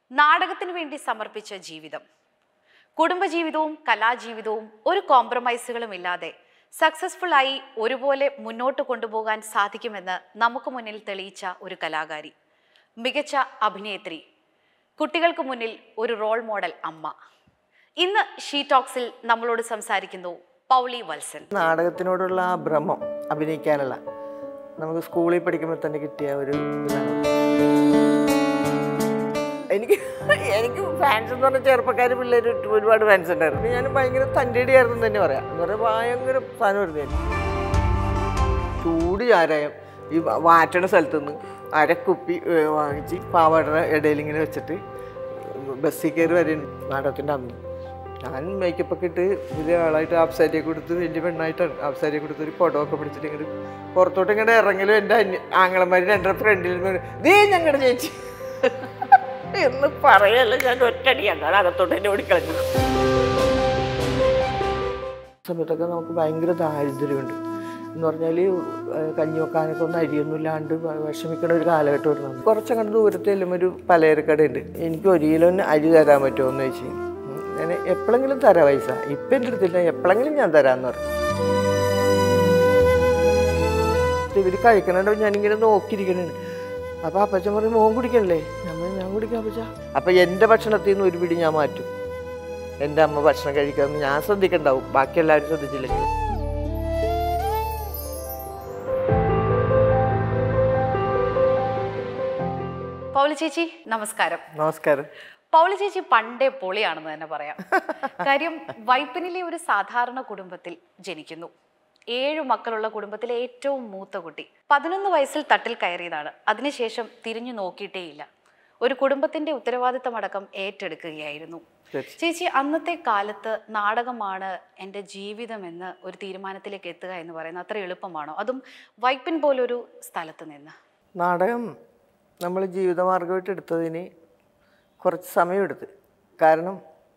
നാടകത്തിനു വേണ്ടി സമർപ്പിച്ച ജീവിതം കുടുംബജീവിതവും കലാജീവിതവും ഒരു കോംപ്രമൈസുകളും ഇല്ലാതെ സക്സസ്ഫുൾ ആയി ഒരുപോലെ മുന്നോട്ട് കൊണ്ടുപോകാൻ സാധിക്കുമെന്ന് നമുക്ക് മുന്നിൽ തെളിയിച്ച ഒരു കലാകാരി മികച്ച അഭിനേത്രി കുട്ടികൾക്ക് മുന്നിൽ ഒരു റോൾ മോഡൽ അമ്മ ഇന്ന് ഷീ ടോക്സിൽ നമ്മളോട് സംസാരിക്കുന്നു പൗളി വത്സൻ നാടകത്തിനോടുള്ള ആ ഭ്രമം അഭിനയിക്കാനുള്ള നമുക്ക് സ്കൂളിൽ പഠിക്കുമ്പോൾ തന്നെ കിട്ടിയ ഒരു ഇതാണ് എനിക്ക് എനിക്ക് ഫാൻസ് എന്ന് പറഞ്ഞാൽ ചെറുപ്പക്കാർ പിള്ളേർ ഒരുപാട് ഫാൻസ് ഉണ്ടായിരുന്നു ഞാൻ ഭയങ്കര തൻ്റെടിയായിരുന്നു എന്ന് തന്നെ പറയാം എന്ന് പറഞ്ഞാൽ ഭയങ്കര സാധനമായിരുന്നു ഞാൻ ചൂട് ചാരായം ഈ വ- വാറ്റണ സ്ഥലത്ത് നിന്ന് അരക്കുപ്പി ഏ, വാങ്ങിച്ച് പാവാടയുടെ ഇടയിൽ ഇങ്ങനെ വെച്ചിട്ട് ബസ്സിൽ കയറി വരും നാടകത്തിൻ്റെ അന്ന് ഞാൻ മേക്കപ്പ് ഒക്കെ ഇട്ട് വലിയ ആളായിട്ട് ആപ്സാരിയെ കൊടുത്ത് വലിയ പെണ്ണായിട്ടാണ് ആപ്സാരിയെ കൊടുത്ത് ഒരു പടമൊക്കെ പിടിച്ചിട്ട് ഇങ്ങോട്ട് പുറത്തോട്ട് ഇങ്ങോട്ട് ഇറങ്ങലും എൻ്റെ അന്യ ആങ്ങളമാർ രണ്ടര ഫ്രണ്ടിൽ നിന്ന് ദേ ഞങ്ങളുടെ ചേച്ചി എന്ന് പറയല്ല ഞാൻ ഒറ്റടിയാണ് ഞാൻ അകത്തോട്ട് എന്നെ ഓടിക്കളഞ്ഞു സമയത്തൊക്കെ നമുക്ക് ഭയങ്കര ദാരിദ്ര്യമുണ്ട് എന്ന് പറഞ്ഞാൽ കഞ്ഞി വെക്കാനൊക്കെ ഒന്നും അരിയൊന്നും ഇല്ലാണ്ട് വ- വിഷമിക്കുന്ന ഒരു കാലഘട്ടമായിരുന്നു കുറച്ചങ്ങോട്ട് ദൂരത്തെല്ലാം ഒരു പലചരക്കടയുണ്ട് എനിക്ക് ഒരു കിലോന് അരി തരാൻ പറ്റുമോ എന്ന് ചോദിച്ചു ഉം, ഞാൻ എപ്പോഴെങ്കിലും തരാം പൈസ ഇപ്പം എൻ്റെ അടുത്തില്ല എപ്പോഴെങ്കിലും ഞാൻ തരാമെന്ന് പറഞ്ഞു ഇവർ കഴിക്കണുണ്ടോ ഞാനിങ്ങനെ നോക്കിയിരിക്കണേണ് അപ്പോൾ അപ്പച്ചൻ പറഞ്ഞു മോൻ കുടിക്കണല്ലേ ഞാൻ പറഞ്ഞു, ഞാൻ കുടിക്കാം അപ്പച്ച അപ്പം എൻ്റെ ഭക്ഷണത്തിൽ നിന്ന് ഒരു പിടി ഞാൻ മാറ്റും എൻ്റെ അമ്മ ഭക്ഷണം കഴിക്കാമെന്ന് ഞാൻ ശ്രദ്ധിക്കണ്ടാവും ബാക്കി എല്ലാവരും ശ്രദ്ധിച്ചില്ലെങ്കിൽ പൗളി ചേച്ചി നമസ്കാരം നമസ്കാരം പൗളി ചേച്ചി പണ്ടേ പൊളിയാണെന്ന് തന്നെ പറയാം കാര്യം വൈപ്പിനിലെ ഒരു സാധാരണ കുടുംബത്തിൽ ജനിക്കുന്നു ഏഴു മക്കളുള്ള കുടുംബത്തിലെ ഏറ്റവും മൂത്ത കുട്ടി പതിനൊന്ന് വയസ്സിൽ തട്ടിൽ കയറിയതാണ് അതിനുശേഷം തിരിഞ്ഞു നോക്കിയിട്ടേയില്ല ഒരു കുടുംബത്തിന്റെ ഉത്തരവാദിത്തമടക്കം ഏറ്റെടുക്കുകയായിരുന്നു തീർച്ചയായും. ചേച്ചി അന്നത്തെ കാലത്ത് നാടകമാണ് എൻ്റെ ജീവിതമെന്ന് ഒരു തീരുമാനത്തിലേക്ക് എത്തുക എന്ന് പറയുന്നത് അത്ര എളുപ്പമാണോ അതും വൈപ്പിൻ പോലൊരു സ്ഥലത്ത് നിന്ന് നാടകം നമ്മൾ ജീവിതമാർഗമായിട്ട് എടുത്തതിന് കുറച്ച് സമയമെടുത്ത് കാരണം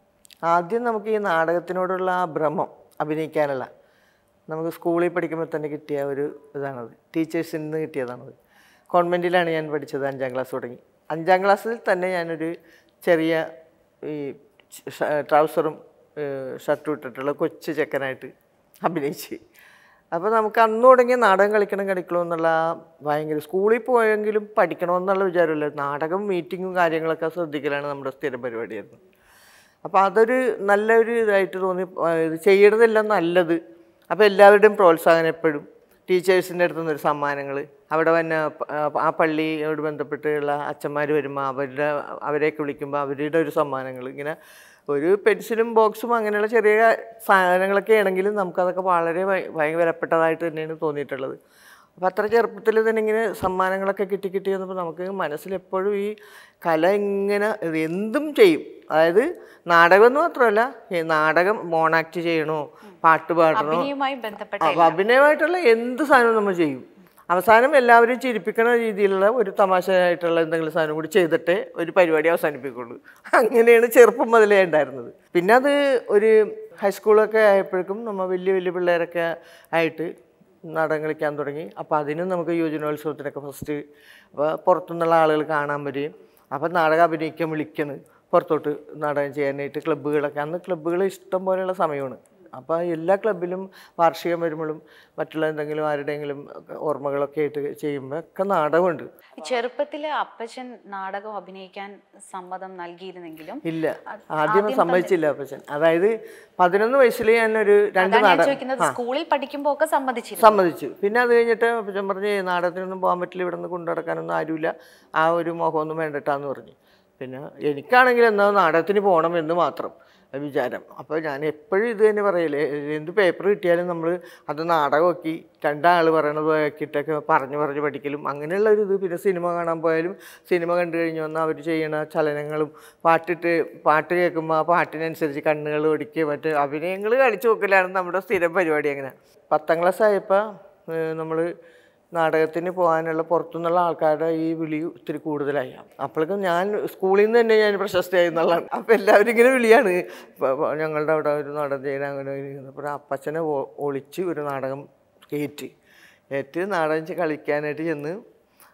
ആദ്യം നമുക്ക് ഈ നാടകത്തിനോടുള്ള ആ ഭ്രമം അഭിനയിക്കാനുള്ള നമുക്ക് സ്കൂളിൽ പഠിക്കുമ്പോൾ തന്നെ കിട്ടിയ ഒരു ഇതാണത് ടീച്ചേഴ്സിൽ നിന്ന് കിട്ടിയതാണത് കോൺവെൻറ്റിലാണ് ഞാൻ പഠിച്ചത് അഞ്ചാം ക്ലാസ് തുടങ്ങി അഞ്ചാം ക്ലാസ്സിൽ തന്നെ ഞാനൊരു ചെറിയ ഈ ഷ- ട്രൗസറും ഷർട്ടും ഇട്ടിട്ടുള്ള കൊച്ചു ചെക്കനായിട്ട് അഭിനയിച്ച് അപ്പോൾ നമുക്ക് അന്ന് തുടങ്ങിയ നാടകം കളിക്കണം കളിക്കണം എന്നുള്ള ആ ഭയങ്കര സ്കൂളിൽ പോയെങ്കിലും പഠിക്കണമെന്നുള്ള വിചാരമില്ല നാടകം മീറ്റിങ്ങും കാര്യങ്ങളൊക്കെ ശ്രദ്ധിക്കലാണ് നമ്മുടെ സ്ഥിരം പരിപാടിയായിരുന്നു അപ്പോൾ അതൊരു നല്ലൊരു ഇതായിട്ട് തോന്നി ആ, ഇത് ചെയ്യണതെല്ലാം നല്ലത് അപ്പോൾ എല്ലാവരുടെയും പ്രോത്സാഹനം എപ്പോഴും ടീച്ചേഴ്സിൻ്റെ അടുത്ത് നിന്നൊരു സമ്മാനങ്ങൾ അവിടെ വന്ന പ- ആ, ആ പള്ളിയോട് ബന്ധപ്പെട്ടുള്ള അച്ഛന്മാർ വരുമ്പോൾ അവരുടെ അവരെയൊക്കെ വിളിക്കുമ്പോൾ അവരുടെ ഒരു സമ്മാനങ്ങൾ ഇങ്ങനെ ഒരു പെൻസിലും ബോക്സും അങ്ങനെയുള്ള ചെറിയ സാധനങ്ങളൊക്കെ ആണെങ്കിലും നമുക്കതൊക്കെ വളരെ ഭയ- ഭയങ്കര വിലപ്പെട്ടതായിട്ട് തന്നെയാണ് തോന്നിയിട്ടുള്ളത് അപ്പോൾ അത്ര ചെറുപ്പത്തിൽ തന്നെ ഇങ്ങനെ സമ്മാനങ്ങളൊക്കെ കിട്ടി കിട്ടി വന്നപ്പോൾ നമുക്ക് മനസ്സിലെപ്പോഴും ഈ കല ഇങ്ങനെ ഇത് എന്തും ചെയ്യും അതായത് നാടകം എന്ന് മാത്രമല്ല ഈ നാടകം മോണാക്ട് ചെയ്യണോ പാട്ട് പാടണോ അഭിനയവുമായി ബന്ധപ്പെട്ട അപ്പോൾ അഭിനയമായിട്ടുള്ള എന്ത് സാധനവും നമ്മൾ ചെയ്യും അവസാനം എല്ലാവരും ചിരിപ്പിക്കുന്ന രീതിയിലുള്ള ഒരു തമാശയായിട്ടുള്ള എന്തെങ്കിലും സാധനം കൂടി ചെയ്തിട്ടേ ഒരു പരിപാടി അവസാനിപ്പിക്കുള്ളൂ അങ്ങനെയാണ് ചെറുപ്പം മുതലേ ഉണ്ടായിരുന്നത് പിന്നെ അത് ഒരു ഹൈസ്കൂളൊക്കെ ആയപ്പോഴേക്കും നമ്മൾ വലിയ വലിയ പിള്ളേരൊക്കെ ആയിട്ട് നാടകം കളിക്കാൻ തുടങ്ങി അപ്പോൾ അതിനും നമുക്ക് യുവജനോത്സവത്തിനൊക്കെ ഫസ്റ്റ് അപ്പോൾ പുറത്തുനിന്നുള്ള ആളുകൾ കാണാൻ വരികയും അപ്പോൾ നാടകം അഭിനയിക്കാൻ വിളിക്കണ് പുറത്തോട്ട് നാടകം ചെയ്യാനായിട്ട് ക്ലബ്ബുകളൊക്കെ അന്ന് ക്ലബ്ബുകൾ ഇഷ്ടം പോലെയുള്ള സമയമാണ് അപ്പോൾ എല്ലാ ക്ലബിലും വാർഷികം വരുമ്പോഴും മറ്റുള്ള എന്തെങ്കിലും ആരുടെയെങ്കിലും ഒക്കെ ഓർമ്മകളൊക്കെ ആയിട്ട് ചെയ്യുമ്പോൾ ഒക്കെ നാടകമുണ്ട് ചെറുപ്പത്തില് അപ്പച്ചൻ നാടകം അഭിനയിക്കാൻ സമ്മതം നൽകിയിരുന്നെങ്കിലും ഇല്ല ആദ്യം സമ്മതിച്ചില്ല അപ്പച്ചൻ അതായത് പതിനൊന്ന് വയസ്സിൽ ഞാനൊരു രണ്ട് അതാണ് ഞാൻ നാടകം ചോദിക്കുന്നത് സ്കൂളിൽ പഠിക്കുമ്പോ ഒക്കെ സമ്മതിച്ചിരുന്നു സമ്മതിച്ചു പിന്നെ അത് കഴിഞ്ഞിട്ട് അപ്പച്ചൻ പറഞ്ഞ് "ഏയ് നാടകത്തിനൊന്നും പോകാൻ പറ്റില്ല ഇവിടെ നിന്ന് കൊണ്ടു നടക്കാനൊന്നും ആരുമില്ല ആ ഒരു മോഹമൊന്നും വേണ്ടട്ടാന്ന് പറഞ്ഞു പിന്നെ എനിക്കാണെങ്കിൽ എന്നാ നാടകത്തിന് പോകണം എന്ന് മാത്രം വിചാരം അപ്പോൾ ഞാൻ എപ്പോഴും ഇത് തന്നെ പറയലേ എന്ത് പേപ്പർ കിട്ടിയാലും നമ്മൾ അത് നാടകമാക്കി രണ്ടാൾ പറയണത് ആക്കിയിട്ടൊക്കെ പറഞ്ഞു പറഞ്ഞ് പഠിക്കലും അങ്ങനെയുള്ള ഒരു ഇത് പിന്നെ സിനിമ കാണാൻ പോയാലും സിനിമ കണ്ടു കഴിഞ്ഞ് വന്നാൽ അവർ ചെയ്യണ ചലനങ്ങളും പാട്ടിട്ട് പാട്ട് കേൾക്കുമ്പോൾ ആ പാട്ടിനനുസരിച്ച് കണ്ണുകൾ ഓടിക്കുക മറ്റ് അഭിനയങ്ങൾ കളിച്ചു നോക്കലാണ് നമ്മുടെ സ്ഥിരം പരിപാടി അങ്ങനെ പത്താം ക്ലാസ് ആയപ്പോൾ നമ്മൾ നാടകത്തിന് പോകാനുള്ള പുറത്തുനിന്നുള്ള ആൾക്കാരുടെ ഈ വിളി ഒത്തിരി കൂടുതലായി അപ്പോഴേക്കും ഞാൻ സ്കൂളിൽ നിന്ന് തന്നെ ഞാൻ പ്രശസ്തയായി എന്നുള്ളതാണ് അപ്പോൾ എല്ലാവരും ഇങ്ങനെ വിളിയാണ് ഇപ്പൊ- ഇപ്പൊ ഞങ്ങളുടെ അവിടെ ഒരു നാടകം ചെയ്യാൻ അങ്ങനെ അപ്പോൾ അപ്പച്ചനെ ഒ- ഒളിച്ച് ഒരു നാടകം കയറ്റി ഏറ്റ് നാടകം ചെ- കളിക്കാനായിട്ട് ചെന്ന്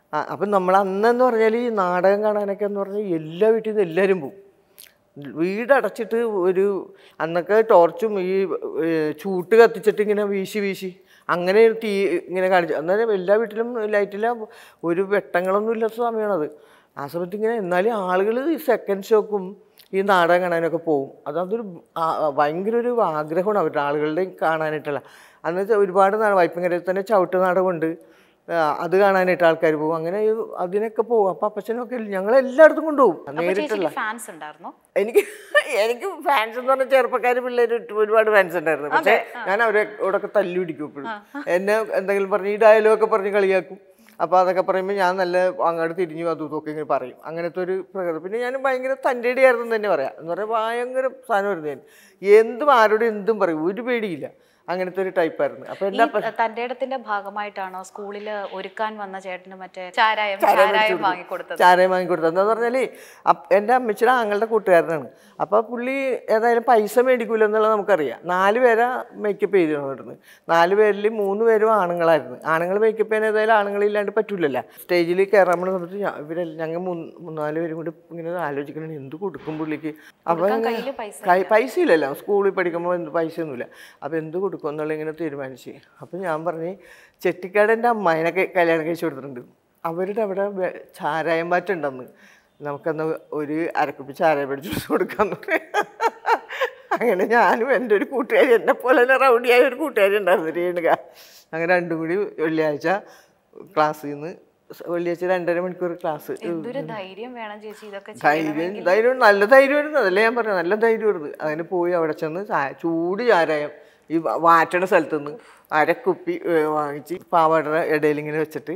ആ അപ്പം നമ്മൾ അന്നെന്ന് പറഞ്ഞാൽ ഈ നാടകം കാണാനൊക്കെ എന്ന് പറഞ്ഞാൽ എല്ലാ വീട്ടിൽ നിന്ന് എല്ലാവരും പോകും വീടടച്ചിട്ട് ഒരു അന്നൊക്കെ ടോർച്ചും ഈ ഏർ, ചൂട്ട് കത്തിച്ചിട്ട് ഇങ്ങനെ വീശി വീശി അങ്ങനെ തീ ഇങ്ങനെ കാണിച്ചു അന്നേരം എല്ലാ വീട്ടിലും ലൈറ്റില്ല ഒരു വെട്ടങ്ങളൊന്നും ഇല്ലാത്ത സമയമാണത് ആ സമയത്ത് ഇങ്ങനെ എന്നാലും ആളുകൾ ഈ സെക്കൻഡ് ഷോക്കും ഈ നാടകം കാണാനൊക്കെ പോകും അത് അതൊരു ആ- ആ ഭയങ്കര ഒരു ആഗ്രഹമാണ് അവരുടെ ആളുകളുടെ കാണാനായിട്ടുള്ള അന്ന് വെച്ചാൽ ഒരുപാട് നാടകം വൈപ്പിങ്ങരയിൽ തന്നെ ചവിട്ട് നാടകമുണ്ട് ആ, അത് കാണാനായിട്ട് ആൾക്കാർ പോകും അങ്ങനെ ഈ അതിനൊക്കെ പോകും അപ്പം അപ്പച്ചനൊക്കെ ഞങ്ങൾ എല്ലായിടത്തും കൊണ്ടുപോകും അപ്പൊ നേരിട്ടുള്ള ചേച്ചിക്ക് ഫാൻസ് ഉണ്ടായിരുന്നോ എനിക്ക് എനിക്ക് ഫാൻസ് എന്ന് പറഞ്ഞാൽ ചെറുപ്പക്കാർ പിള്ളേർ ഒരുപാട് ഫാൻസ് ഉണ്ടായിരുന്നു പക്ഷേ ഞാൻ അവരെ ഇവിടെയൊക്കെ തല്ലി പിടിക്കും എപ്പോഴും എന്നെ എന്തെങ്കിലും പറഞ്ഞ് ഈ ഡയലോഗൊക്കെ പറഞ്ഞ് കളിയാക്കും അപ്പോൾ അതൊക്കെ പറയുമ്പോൾ ഞാൻ നല്ല അങ്ങോട്ട് തിരിഞ്ഞു അതും ഇതൊക്കെ ഇങ്ങനെ പറയും അങ്ങനത്തെ ഒരു പ്രകൃതി പിന്നെ ഞാൻ ഭയങ്കര തൻ്റെടിയായിരുന്നു തന്നെ പറയാം എന്ന് പറഞ്ഞാൽ ഭയങ്കര സാധനമായിരുന്നു ഞാൻ എന്തും ആരോടും എന്തും പറയും ഒരു പേടിയില്ല അങ്ങനത്തെ ഒരു ടൈപ്പായിരുന്നു അപ്പോൾ ഈ എല്ലാ തന്റെ ഇടത്തിന്റെ ഭാഗമായിട്ടാണോ സ്കൂളിൽ ഒരുക്കാൻ വന്ന ചേട്ടന് മറ്റേ ചാരായം ചാരായം ചാരായം മേടിച്ച് വാങ്ങിക്കൊടുത്തത് ചാരായം വാങ്ങിക്കൊടുത്തത് എന്താന്ന് പറഞ്ഞാല് അപ്പ് എൻ്റെ അമ്മച്ചിയുടെ ആങ്ങളുടെ കൂട്ടുകാരനാണ് അപ്പോൾ പുള്ളി ഏതായാലും പൈസ മേടിക്കൂല എന്നുള്ളത് നമുക്കറിയാം നാല് പേരാ മേക്കപ്പ് ചെയ്ത് തന്നിരുന്നത് നാല് പേരിൽ മൂന്ന് പേരും ആണുങ്ങളായിരുന്നു ആണുങ്ങൾ മേക്കപ്പ് ചെയ്യാൻ ഏതായാലും ആണുങ്ങളില്ലാണ്ട് പറ്റൂലല്ലോ സ്റ്റേജിൽ കയറാൻ വേണ്ടി സമയത്ത് ഞാ- ഇവരെല്ലാം ഞങ്ങൾ മൂന്ന് മൂന്നാല് പേരും കൂടി ഇങ്ങനെ ആലോചിക്കണം എന്ത് കൊടുക്കും പുള്ളിക്ക് അപ്പോൾ കൊടുക്കാൻ കയ്യില് പൈസ കൈ പൈസ ഇല്ലല്ലോ സ്കൂളിൽ പഠിക്കുമ്പോൾ എന്ത് പൈസ ഒന്നുമില്ല അപ്പോൾ എന്ത് കൊടുക്കും എന്നുള്ള ഇങ്ങനെ തീരുമാനിച്ച് അപ്പോൾ ഞാൻ പറഞ്ഞ് ചെട്ടിക്കാട് അമ്മായിനൊക്കെ കല്യാണം കഴിച്ച് കൊടുത്തിട്ടുണ്ട് അവരുടെ അവിടെ വെ- ചാരായം പാറ്റുണ്ടെന്ന് നമുക്കെന്ന് ഒരു അരക്കുപ്പി ചാരായം മേടിച്ച് കൊടുക്കാന്ന് പറയാം അങ്ങനെ ഞാനും എൻ്റെ ഒരു കൂട്ടുകാരി എന്നെ പോലെ തന്നെ റൗഡിയായ ഒരു കൂട്ടുകാരി ഉണ്ടായിരുന്നു രേണുക അങ്ങനെ രണ്ടും കൂടി വെള്ളിയാഴ്ച ക്ലാസ്സിൽ നിന്ന് വെള്ളിയാഴ്ച രണ്ടര മണിക്കൂർ ക്ലാസ് എന്തൊരു ധൈര്യം വേണം ചേച്ചി ഇതൊക്കെ ധൈര്യം ധൈര്യം നല്ല ധൈര്യമായിരുന്നു അതല്ലേ ഞാൻ പറഞ്ഞത് നല്ല ധൈര്യമായിരുന്നു അതിന് പോയി അവിടെ ചെന്ന് ചാ- ചൂട് ചാരായം ഈ വ- വാറ്റണ സ്ഥലത്ത് നിന്ന് അരക്കുപ്പി ഏ, വാങ്ങിച്ച് പാവാടയുടെ ഇടയിൽ ഇങ്ങനെ വെച്ചിട്ട്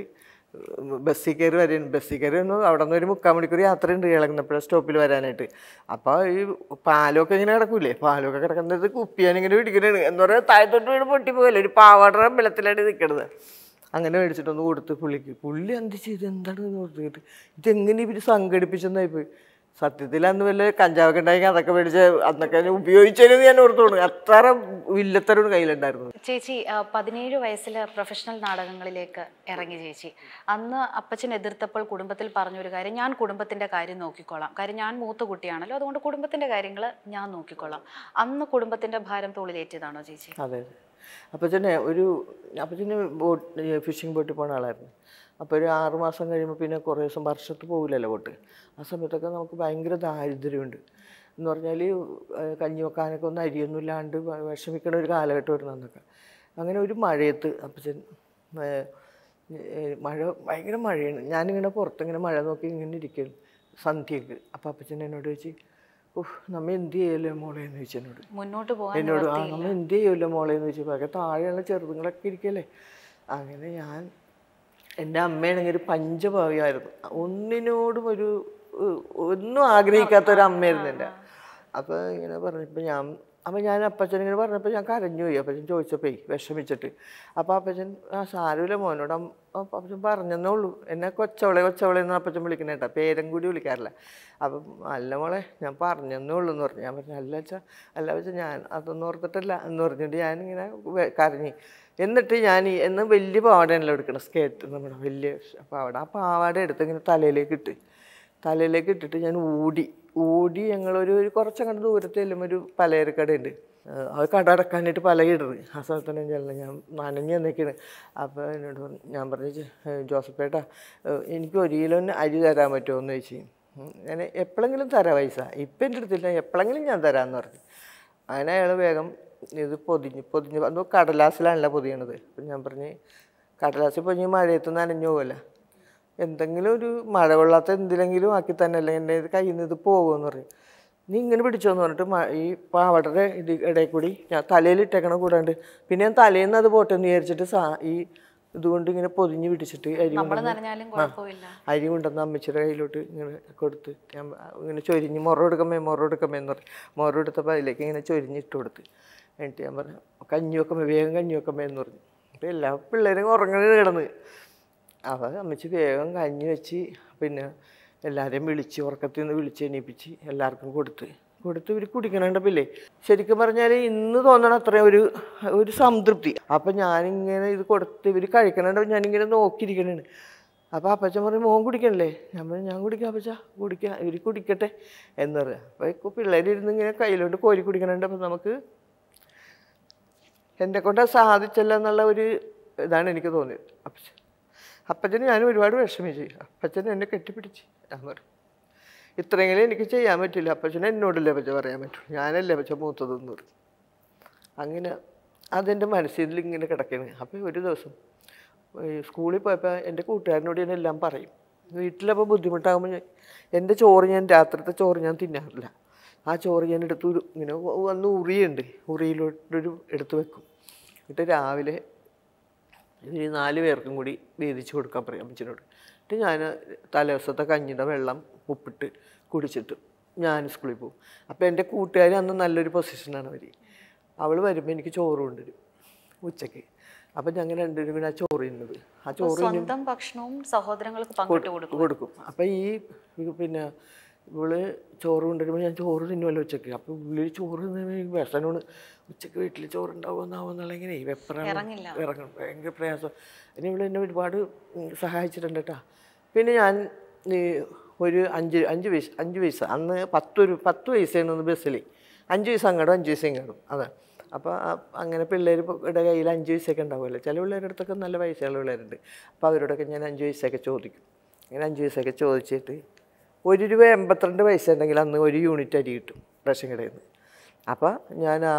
ബസ്സിൽ കയറി വരെയാണ് ബസ്സിൽ കയറി വന്നു അവിടെ നിന്ന് ഒരു മുക്കാൽ മണിക്കൂർ യാത്രയുണ്ട് ഇളകുന്നപ്പോഴ സ്റ്റോപ്പിൽ വരാനായിട്ട് അപ്പോൾ ഈ പാലമൊക്കെ ഇങ്ങനെ കിടക്കൂലേ പാലമൊക്കെ കിടക്കുന്നത് കുപ്പിയാനിങ്ങനെ പിടിക്കണതാണ് എന്ന് പറഞ്ഞാൽ താഴത്തോട്ട് വീണ് പൊട്ടിപ്പോകല്ലേ ഒരു പാവാടയുടെ വെള്ളത്തിലാണ് നിൽക്കണത് അങ്ങനെ മേടിച്ചിട്ടൊന്ന് കൊടുത്ത് പുള്ളിക്ക് പുള്ളി എന്ത് ചെയ്ത് എന്താണ് എന്ന് ഓർത്തിട്ട് ഇതെങ്ങനെ ഇവർ സംഘടിപ്പിച്ചെന്നായി പോയി സത്യത്തിൽ അന്ന് വല്ല കഞ്ചാവൊക്കെ ഉണ്ടായി അതൊക്കെ മേടിച്ച് അന്നൊക്കെ ഞാൻ ഉപയോഗിച്ചതെന്ന് ഞാൻ ഓർത്തോണു അത്ര വില്ലത്തരം കയ്യിലുണ്ടായിരുന്നു ചേച്ചി ആ, പതിനേഴ് വയസ്സിൽ പ്രൊഫഷണൽ നാടകങ്ങളിലേക്ക് ഇറങ്ങി ചേച്ചി അന്ന് അപ്പച്ചൻ എതിർത്തപ്പോൾ കുടുംബത്തിൽ പറഞ്ഞൊരു കാര്യം ഞാൻ കുടുംബത്തിന്റെ കാര്യം നോക്കിക്കോളാം കാര്യം ഞാൻ മൂത്ത കുട്ടിയാണല്ലോ അതുകൊണ്ട് കുടുംബത്തിന്റെ കാര്യങ്ങൾ ഞാൻ നോക്കിക്കോളാം അന്ന് കുടുംബത്തിന്റെ ഭാരം തോളിലേറ്റിയതാണോ ചേച്ചി അതെ അതെ അപ്പച്ചനെ ഒരു അപ്പച്ചന് ബോട്ട് ഫിഷിംഗ് ബോട്ടിൽ പോണ ആളായിരുന്നു അപ്പോൾ ഒരു ആറ് മാസം കഴിയുമ്പോൾ പിന്നെ കുറേ ദിവസം വർഷത്ത് പോകില്ലല്ലോ ബോട്ട് ആ സമയത്തൊക്കെ നമുക്ക് ഭയങ്കര ദാരിദ്ര്യമുണ്ട് എന്ന് പറഞ്ഞാൽ കഞ്ഞി വെക്കാനൊക്കെ ഒന്നും അരിയൊന്നും ഇല്ലാണ്ട് വ- വിഷമിക്കണ ഒരു കാലഘട്ടമായിരുന്നു അന്നൊക്കെ അങ്ങനെ ഒരു മഴയത്ത് അപ്പച്ചൻ ഏ, ഏ, മഴ ഭയങ്കര മഴയാണ് ഞാനിങ്ങനെ പുറത്തിങ്ങനെ മഴ നോക്കി ഇങ്ങനെ ഇരിക്കുകയാണ് സന്ധ്യക്ക് അപ്പോൾ അപ്പച്ചൻ എന്നോട് ചോദിച്ചു ഉഫ് നമ്മ എന്ത് ചെയ്യല്ലേ മോളെ എന്ന് ചോദിച്ചു എന്നോട് മുന്നോട്ട് പോകാൻ എന്നോട് ആ നമ്മൾ എന്ത് ചെയ്യുമല്ലോ മോളെ എന്ന് ചോദിച്ചപ്പോൾ ഒക്കെ താഴെയുള്ള ചെറുതുങ്ങളൊക്കെ ഇരിക്കല്ലേ അങ്ങനെ ഞാൻ എൻ്റെ അമ്മയാണെങ്കിൽ ഒരു പഞ്ചഭാവിയായിരുന്നു ഒന്നിനോടും ഒരു ഏഹ്, ഒന്നും ആഗ്രഹിക്കാത്ത ഒരു അമ്മയായിരുന്നു എൻ്റെ അപ്പോൾ ഇങ്ങനെ പറഞ്ഞപ്പോൾ ഞാൻ അപ്പോൾ ഞാൻ അപ്പച്ചൻ ഇങ്ങനെ പറഞ്ഞപ്പോൾ ഞാൻ കരഞ്ഞു പോയി അപ്പച്ചൻ ചോദിച്ചപ്പോൾ വിഷമിച്ചിട്ട് അപ്പോൾ അപ്പച്ചൻ ആ സാരമില്ല മോനോട് അമ്മ- അപ്പ- അപ്പച്ചൻ പറഞ്ഞെന്നേ ഉള്ളൂ എന്നെ കൊച്ചവളെ കൊച്ചവളെ എന്ന് അപ്പച്ചൻ വിളിക്കുന്ന കേട്ടോ പേരും കൂടി വിളിക്കാറില്ല അപ്പം അല്ല മോളെ ഞാൻ പറഞ്ഞെന്നേ ഉള്ളൂ എന്ന് പറഞ്ഞു ഞാൻ പറഞ്ഞു അല്ല വെച്ചാൽ അല്ല വെച്ചാൽ ഞാൻ അതൊന്നും ഓർത്തിട്ടില്ല എന്ന് പറഞ്ഞിട്ട് ഞാനിങ്ങനെ വെ- കരഞ്ഞു എന്നിട്ട് ഞാൻ ഈ എന്ന് വലിയ പാവാടയാണല്ലോ എടുക്കണം സ്കേർട്ട് നമ്മുടെ വലിയ പാവാട ആ പാവാട എടുത്ത് ഇങ്ങനെ തലയിലേക്ക് ഇട്ട് തലയിലേക്ക് ഇട്ടിട്ട് ഞാൻ ഓടി ഓടി ഞങ്ങളൊരു ഒരു കുറച്ചങ്ങോട്ട് ദൂരത്ത് ചെല്ലുമ്പോൾ ഒരു പലചരക്കടയുണ്ട് ഏഹ് അത് കട അടക്കാനായിട്ട് പലകിടരുത് ആ സ്ഥലത്ത് ഞാൻ ചെല്ലണം ഞാൻ നനഞ്ഞ് നിൽക്കണ് അപ്പോൾ എന്നോട് പറഞ്ഞു ഞാൻ പറഞ്ഞു "ജെ- ഏഹ് ജോസഫേട്ടാ ഏഹ് എനിക്ക് ഒരു കിലോ അരി തരാൻ പറ്റുമോ എന്ന് ചോദിച്ചു ഉം. ഞാൻ എപ്പോഴെങ്കിലും തരാം പൈസ ഇപ്പം എൻ്റെ അടുത്തില്ല എപ്പോഴെങ്കിലും ഞാൻ തരാമെന്ന് പറഞ്ഞു അങ്ങനെ അയാൾ വേഗം ഇത് പൊതിഞ്ഞ് പൊതിഞ്ഞ് എന്തോ കടലാസിലാണല്ലോ പൊതിയണത് അപ്പം ഞാൻ പറഞ്ഞ് കടലാസിൽ പൊതിഞ്ഞ് മഴയത്ത് നനഞ്ഞു പോകല്ല എന്തെങ്കിലും ഒരു മഴ കൊള്ളാത്ത എന്തിലെങ്കിലും ആക്കി തന്നെ അല്ലേ എൻ്റെ ഇത് കയ്യിൽ നിന്ന് ഇത് പോകുമെന്ന് പറയും നീ ഇങ്ങനെ പിടിച്ചോന്ന് പറഞ്ഞിട്ട് മ- ഈ പാവടയുടെ ഇത് ഇടയിൽ കൂടി ഞാൻ തലയിൽ ഇട്ടേക്കണ കൂടാണ്ട് പിന്നെ ഞാൻ തലേന്ന് അത് പോട്ടെ എന്ന് വിചാരിച്ചിട്ട് സാ ഈ ഇതുകൊണ്ട് ഇങ്ങനെ പൊതിഞ്ഞ് പിടിച്ചിട്ട് അരി നമ്മൾ കൊണ്ടുവന്ന് നനഞ്ഞാലും കുഴപ്പമില്ല അരി കൊണ്ടുവന്ന് അമ്മച്ചിയുടെ കയ്യിലോട്ട് ഇങ്ങനെ കൊടുത്ത് ഞാൻ ഇങ്ങനെ ചൊരിഞ്ഞ് മൊറ എടുക്കമ്മേ മൊറ എടുക്കമ്മേ എന്ന് പറഞ്ഞു മൊറ എടുത്തപ്പോൾ അതിലേക്ക് ഇങ്ങനെ ചൊരിഞ്ഞ് ഇട്ട് കൊടുത്ത് എന്നിട്ട് ഞാൻ പറഞ്ഞു കഞ്ഞി വെക്കമ്മേ വേഗം കഞ്ഞി വെക്കമ്മേ എന്ന് പറഞ്ഞു അപ്പോൾ എല്ലാ പിള്ളേരും ഉറങ്ങണ കിടന്ന് അപ്പോൾ അമ്മച്ചി വേഗം കഞ്ഞി വെച്ച് പിന്നെ എല്ലാവരെയും വിളിച്ച് ഉറക്കത്തിൽ നിന്ന് വിളിച്ച് എണീപ്പിച്ച് എല്ലാവർക്കും കൊടുത്ത് കൊടുത്ത് ഇവർ കുടിക്കണുണ്ടപ്പില്ലേ ശരിക്കും പറഞ്ഞാൽ ഇന്ന് തോന്നണ അത്രയും ഒരു ഒരു സംതൃപ്തി അപ്പം ഞാനിങ്ങനെ ഇത് കൊടുത്ത് ഇവർ കഴിക്കണുണ്ട് ഞാനിങ്ങനെ നോക്കിയിരിക്കണേണ് അപ്പോൾ അപ്പച്ചൻ പറയും മോൻ കുടിക്കണല്ലേ ഞാൻ പറഞ്ഞു ഞാൻ കുടിക്കാം അപ്പച്ച കുടിക്കാം ഇവർ കുടിക്കട്ടെ എന്ന് പറയാം അപ്പോൾ പിള്ളേരിരുന്ന് ഇങ്ങനെ കയ്യിലോട്ട് കോരി കുടിക്കണുണ്ട് അപ്പോൾ നമുക്ക് എന്നെ കൊണ്ട് അത് സാധിച്ചല്ല എന്നുള്ള ഒരു ഇതാണ് എനിക്ക് തോന്നിയത് അപ്പച്ചൻ അപ്പച്ചന് ഞാൻ ഒരുപാട് വിഷമിച്ചു അപ്പച്ചൻ എന്നെ കെട്ടിപ്പിടിച്ച് ഞാൻ പറഞ്ഞു ഇത്രയെങ്കിലും എനിക്ക് ചെയ്യാൻ പറ്റില്ല അപ്പച്ചന് എന്നോടല്ലേ അപ്പച്ച പറയാൻ പറ്റുള്ളൂ ഞാനല്ലേ അപ്പച്ച മൂത്തതെന്ന് പറഞ്ഞു അങ്ങനെ അതെൻ്റെ മനസ്സിൽ ഇങ്ങനെ കിടക്കണ് അപ്പോൾ ഒരു ദിവസം ഈ സ്കൂളിൽ പോയപ്പോൾ എൻ്റെ കൂട്ടുകാരനോട് ഞാൻ എല്ലാം പറയും വീട്ടിലപ്പോൾ ബുദ്ധിമുട്ടാകുമ്പോൾ ഞാൻ എൻ്റെ ചോറ് ഞാൻ രാത്രിത്തെ ചോറ് ഞാൻ തിന്നാറില്ല ആ ചോറ് ഞാൻ എടുത്ത് ഒരു ഇങ്ങനെ വ- വന്ന് ഉറിയുണ്ട് ഉറിയിലോട്ടൊരു എടുത്ത് വെക്കും എന്നിട്ട് രാവിലെ ഇവർ നാല് പേർക്കും കൂടി വീതിച്ച് കൊടുക്കാൻ പറയും അമ്മച്ചിനോട് എന്നിട്ട് ഞാൻ തലേദിവസത്തെ കഞ്ഞിയുടെ വെള്ളം ഉപ്പിട്ട് കുടിച്ചിട്ട് ഞാൻ സ്കൂളിൽ പോകും അപ്പോൾ എൻ്റെ കൂട്ടുകാർ അന്ന് നല്ലൊരു പൊസിഷനാണ് അവർ അവൾ വരുമ്പോൾ എനിക്ക് ചോറ് കൊണ്ടുവരും ഉച്ചയ്ക്ക് അപ്പം ഞങ്ങൾ രണ്ടുപേരും കൂടി ആ ചോറ് തിന്നത് ആ ചോറ് സ്വന്തം ഭക്ഷണവും സഹോദരങ്ങൾക്ക് പങ്കിട്ട് കൊടുക്കും കൊടുക്കും അപ്പം ഈ ഇത് പിന്നെ ഇവള് ചോറ് കൊണ്ടുവരുമ്പോൾ ഞാൻ ചോറ് തിന്നുമല്ലോ ഉച്ചയ്ക്ക് അപ്പോൾ ഉള്ളിൽ ചോറ് തിന്നുമ്പോൾ വിഷനോണ് ഉച്ചയ്ക്ക് വീട്ടിൽ ചോറുണ്ടാവുമെന്നാവുന്നുള്ള ഇങ്ങനെ വെപ്പറാണ് ഇറങ്ങില്ല. ഇറങ്ങണം ഭയങ്കര പ്രയാസം ഇനി ഇവിടെ എന്നെ ഒരുപാട് ഉം, സഹായിച്ചിട്ടുണ്ട് കേട്ടോ പിന്നെ ഞാൻ ഈ ഒരു അഞ്ച് അഞ്ച് പൈസ അഞ്ച് പൈസ അന്ന് പത്തൊരു പത്ത് പൈസയാണ് ഒന്ന് ബസ്സിൽ അഞ്ച് പൈസ അങ്ങോട്ടും അഞ്ച് പൈസ ഇങ്ങോട്ടും അതാ അപ്പോൾ അങ്ങനെ പിള്ളേരുടെ കയ്യിൽ അഞ്ച് പൈസയൊക്കെ ഉണ്ടാവുമല്ലോ ചില പിള്ളേരുടെ അടുത്തൊക്കെ നല്ല പൈസയുള്ള പിള്ളേരുണ്ട് അപ്പോൾ അവരോടൊക്കെ ഞാൻ അഞ്ച് പൈസയൊക്കെ ചോദിക്കും അങ്ങനെ അഞ്ച് പൈസയൊക്കെ ചോദിച്ചിട്ട് ഒരു രൂപ എൺപത്തിരണ്ട് പൈസ ഉണ്ടെങ്കിൽ അന്ന് ഒരു യൂണിറ്റ് അരി കിട്ടും റേഷൻ കടയിൽ നിന്ന് അപ്പോൾ ഞാൻ ആ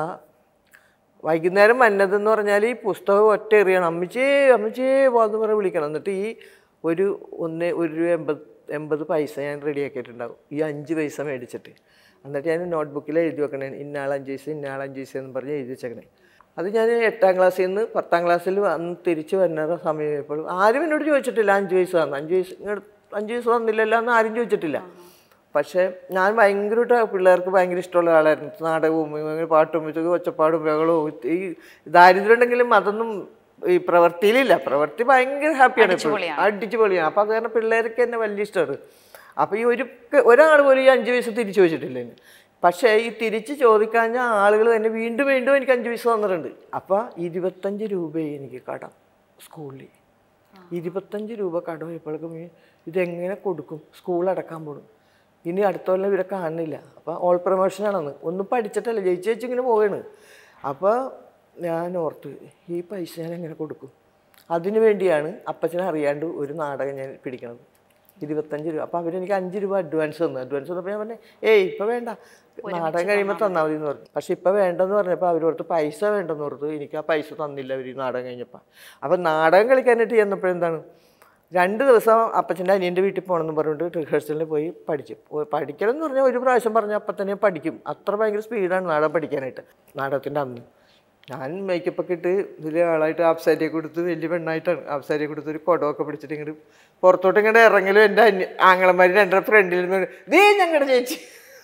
വൈകുന്നേരം വന്നതെന്ന് പറഞ്ഞാൽ ഈ പുസ്തകം ഒറ്റ എറിയണം അമ്മച്ചേ അമ്മച്ചേ വാന്ന് പറഞ്ഞ് വിളിക്കണം എന്നിട്ട് ഈ ഒരു ഒന്ന് ഒരു രൂപ എൺപത് എൺപത് പൈസ ഞാൻ റെഡിയാക്കിയിട്ടുണ്ടാവും ഈ അഞ്ച് പൈസ മേടിച്ചിട്ട് എന്നിട്ട് ഞാൻ നോട്ട്ബുക്കിൽ എഴുതി വെക്കണേ ഇന്നാൾ അഞ്ച് പൈസ ഇന്നാൾ അഞ്ച് പൈസ എന്ന് പറഞ്ഞ് എഴുതി വെച്ചേക്കണേ അത് ഞാൻ എട്ടാം ക്ലാസ്സിൽ നിന്ന് പത്താം ക്ലാസ്സിൽ വന്ന് തിരിച്ച് വരുന്ന സമയപ്പോൾ ആരും എന്നോട് ചോദിച്ചിട്ടില്ല അഞ്ച് പൈസ തന്നു അഞ്ച് പൈസ ഇങ്ങട് അഞ്ച് പൈസ തന്നില്ലല്ലോ എന്ന് ആരും ചോദിച്ചിട്ടില്ല പക്ഷേ ഞാൻ ഭയങ്കരമായിട്ട് പിള്ളേർക്ക് ഭയങ്കര ഇഷ്ടമുള്ള ആളായിരുന്നു നാടകവും ഇങ്ങനെ പാട്ടും ഇതൊക്കെ ഒച്ചപ്പാടും ബഹളവും ഈ ദാരിദ്ര്യം ഉണ്ടെങ്കിലും അതൊന്നും ഈ പ്രവൃത്തിയിലില്ല പ്രവൃത്തി ഭയങ്കര ഹാപ്പിയാണ് എപ്പോഴും അടിച്ചു പൊളിയാണ് അപ്പോൾ അത് കാരണം പിള്ളേർക്ക് എന്നെ വലിയ ഇഷ്ടമാണ് അപ്പോൾ ഈ ഒരു ഒരാൾ പോലും ഈ അഞ്ച് പൈസ തിരിച്ചു ചോദിച്ചിട്ടില്ല എന്നെ പക്ഷേ ഈ തിരിച്ച് ചോദിക്കാഞ്ഞ ആളുകൾ തന്നെ വീണ്ടും വീണ്ടും എനിക്ക് അഞ്ച് പൈസ തന്നിട്ടുണ്ട് അപ്പോൾ ഇരുപത്തഞ്ച് രൂപയെ എനിക്ക് കടം സ്കൂളിൽ ഇരുപത്തഞ്ച് രൂപ കടമായപ്പോഴേക്കും ഈ ഇതെങ്ങനെ കൊടുക്കും സ്കൂൾ അടക്കാൻ പോടും ഇനി അടുത്ത കൊല്ലം ഇവരെ കാണുന്നില്ല അപ്പോൾ ഓൾ പ്രൊമോഷനാണെന്ന് ഒന്നും പഠിച്ചിട്ടല്ല ജയിച്ച് ജയിച്ച് ഇങ്ങനെ പോവുകയാണ് അപ്പോൾ ഞാൻ ഓർത്ത് ഈ പൈസ ഞാൻ എങ്ങനെ കൊടുക്കും അതിനു വേണ്ടിയാണ് അപ്പച്ചനെ അറിയാണ്ട് ഒരു നാടകം ഞാൻ പിടിക്കണത് ഇരുപത്തഞ്ച് രൂപ അപ്പോൾ അവരെനിക്ക് അഞ്ച് രൂപ അഡ്വാൻസ് തന്നു അഡ്വാൻസ് തന്നപ്പോൾ ഞാൻ പറഞ്ഞു ഏയ് ഇപ്പോൾ വേണ്ട നാടകം കഴിയുമ്പോൾ തന്നാൽ മതി എന്ന് പറഞ്ഞു പക്ഷെ ഇപ്പോൾ വേണ്ടെന്ന് പറഞ്ഞപ്പോൾ അവരോർത്ത് പൈസ വേണ്ടെന്ന് ഓർത്തു എനിക്ക് ആ പൈസ തന്നില്ല അവർ നാടകം കഴിഞ്ഞപ്പോൾ അപ്പം നാടകം കളിക്കാനായിട്ട് ചെന്നപ്പോഴെന്താണ് രണ്ട് ദിവസം അപ്പച്ചൻ്റെ അനിയൻ്റെ വീട്ടിൽ പോകണമെന്ന് പറഞ്ഞിട്ട് റിഹേഴ്സലിന് പോയി പഠിച്ചു പോയി പഠിക്കണം എന്ന് പറഞ്ഞാൽ ഒരു പ്രാവശ്യം പറഞ്ഞാൽ അപ്പം തന്നെ പഠിക്കും അത്ര ഭയങ്കര സ്പീഡാണ് നാടകം പഠിക്കാനായിട്ട് നാടകത്തിൻ്റെ അന്ന് ഞാൻ മേക്കപ്പ് ഒക്കെ ഇട്ട് വലിയ ആളായിട്ട് ആപ്സാരിയെ കൊടുത്ത് വലിയ പെണ്ണായിട്ടാണ് ആപ്സാരിയെ കൊടുത്ത് ഒരു കുടമൊക്കെ പിടിച്ചിട്ട് ഇങ്ങോട്ട് പുറത്തോട്ട് ഇങ്ങോട്ട് ഇറങ്ങലും എൻ്റെ അന്യ ആങ്ങളമാർ രണ്ടര ഫ്രണ്ടിൽ നിന്ന് നീ ഞങ്ങളുടെ ചേച്ചി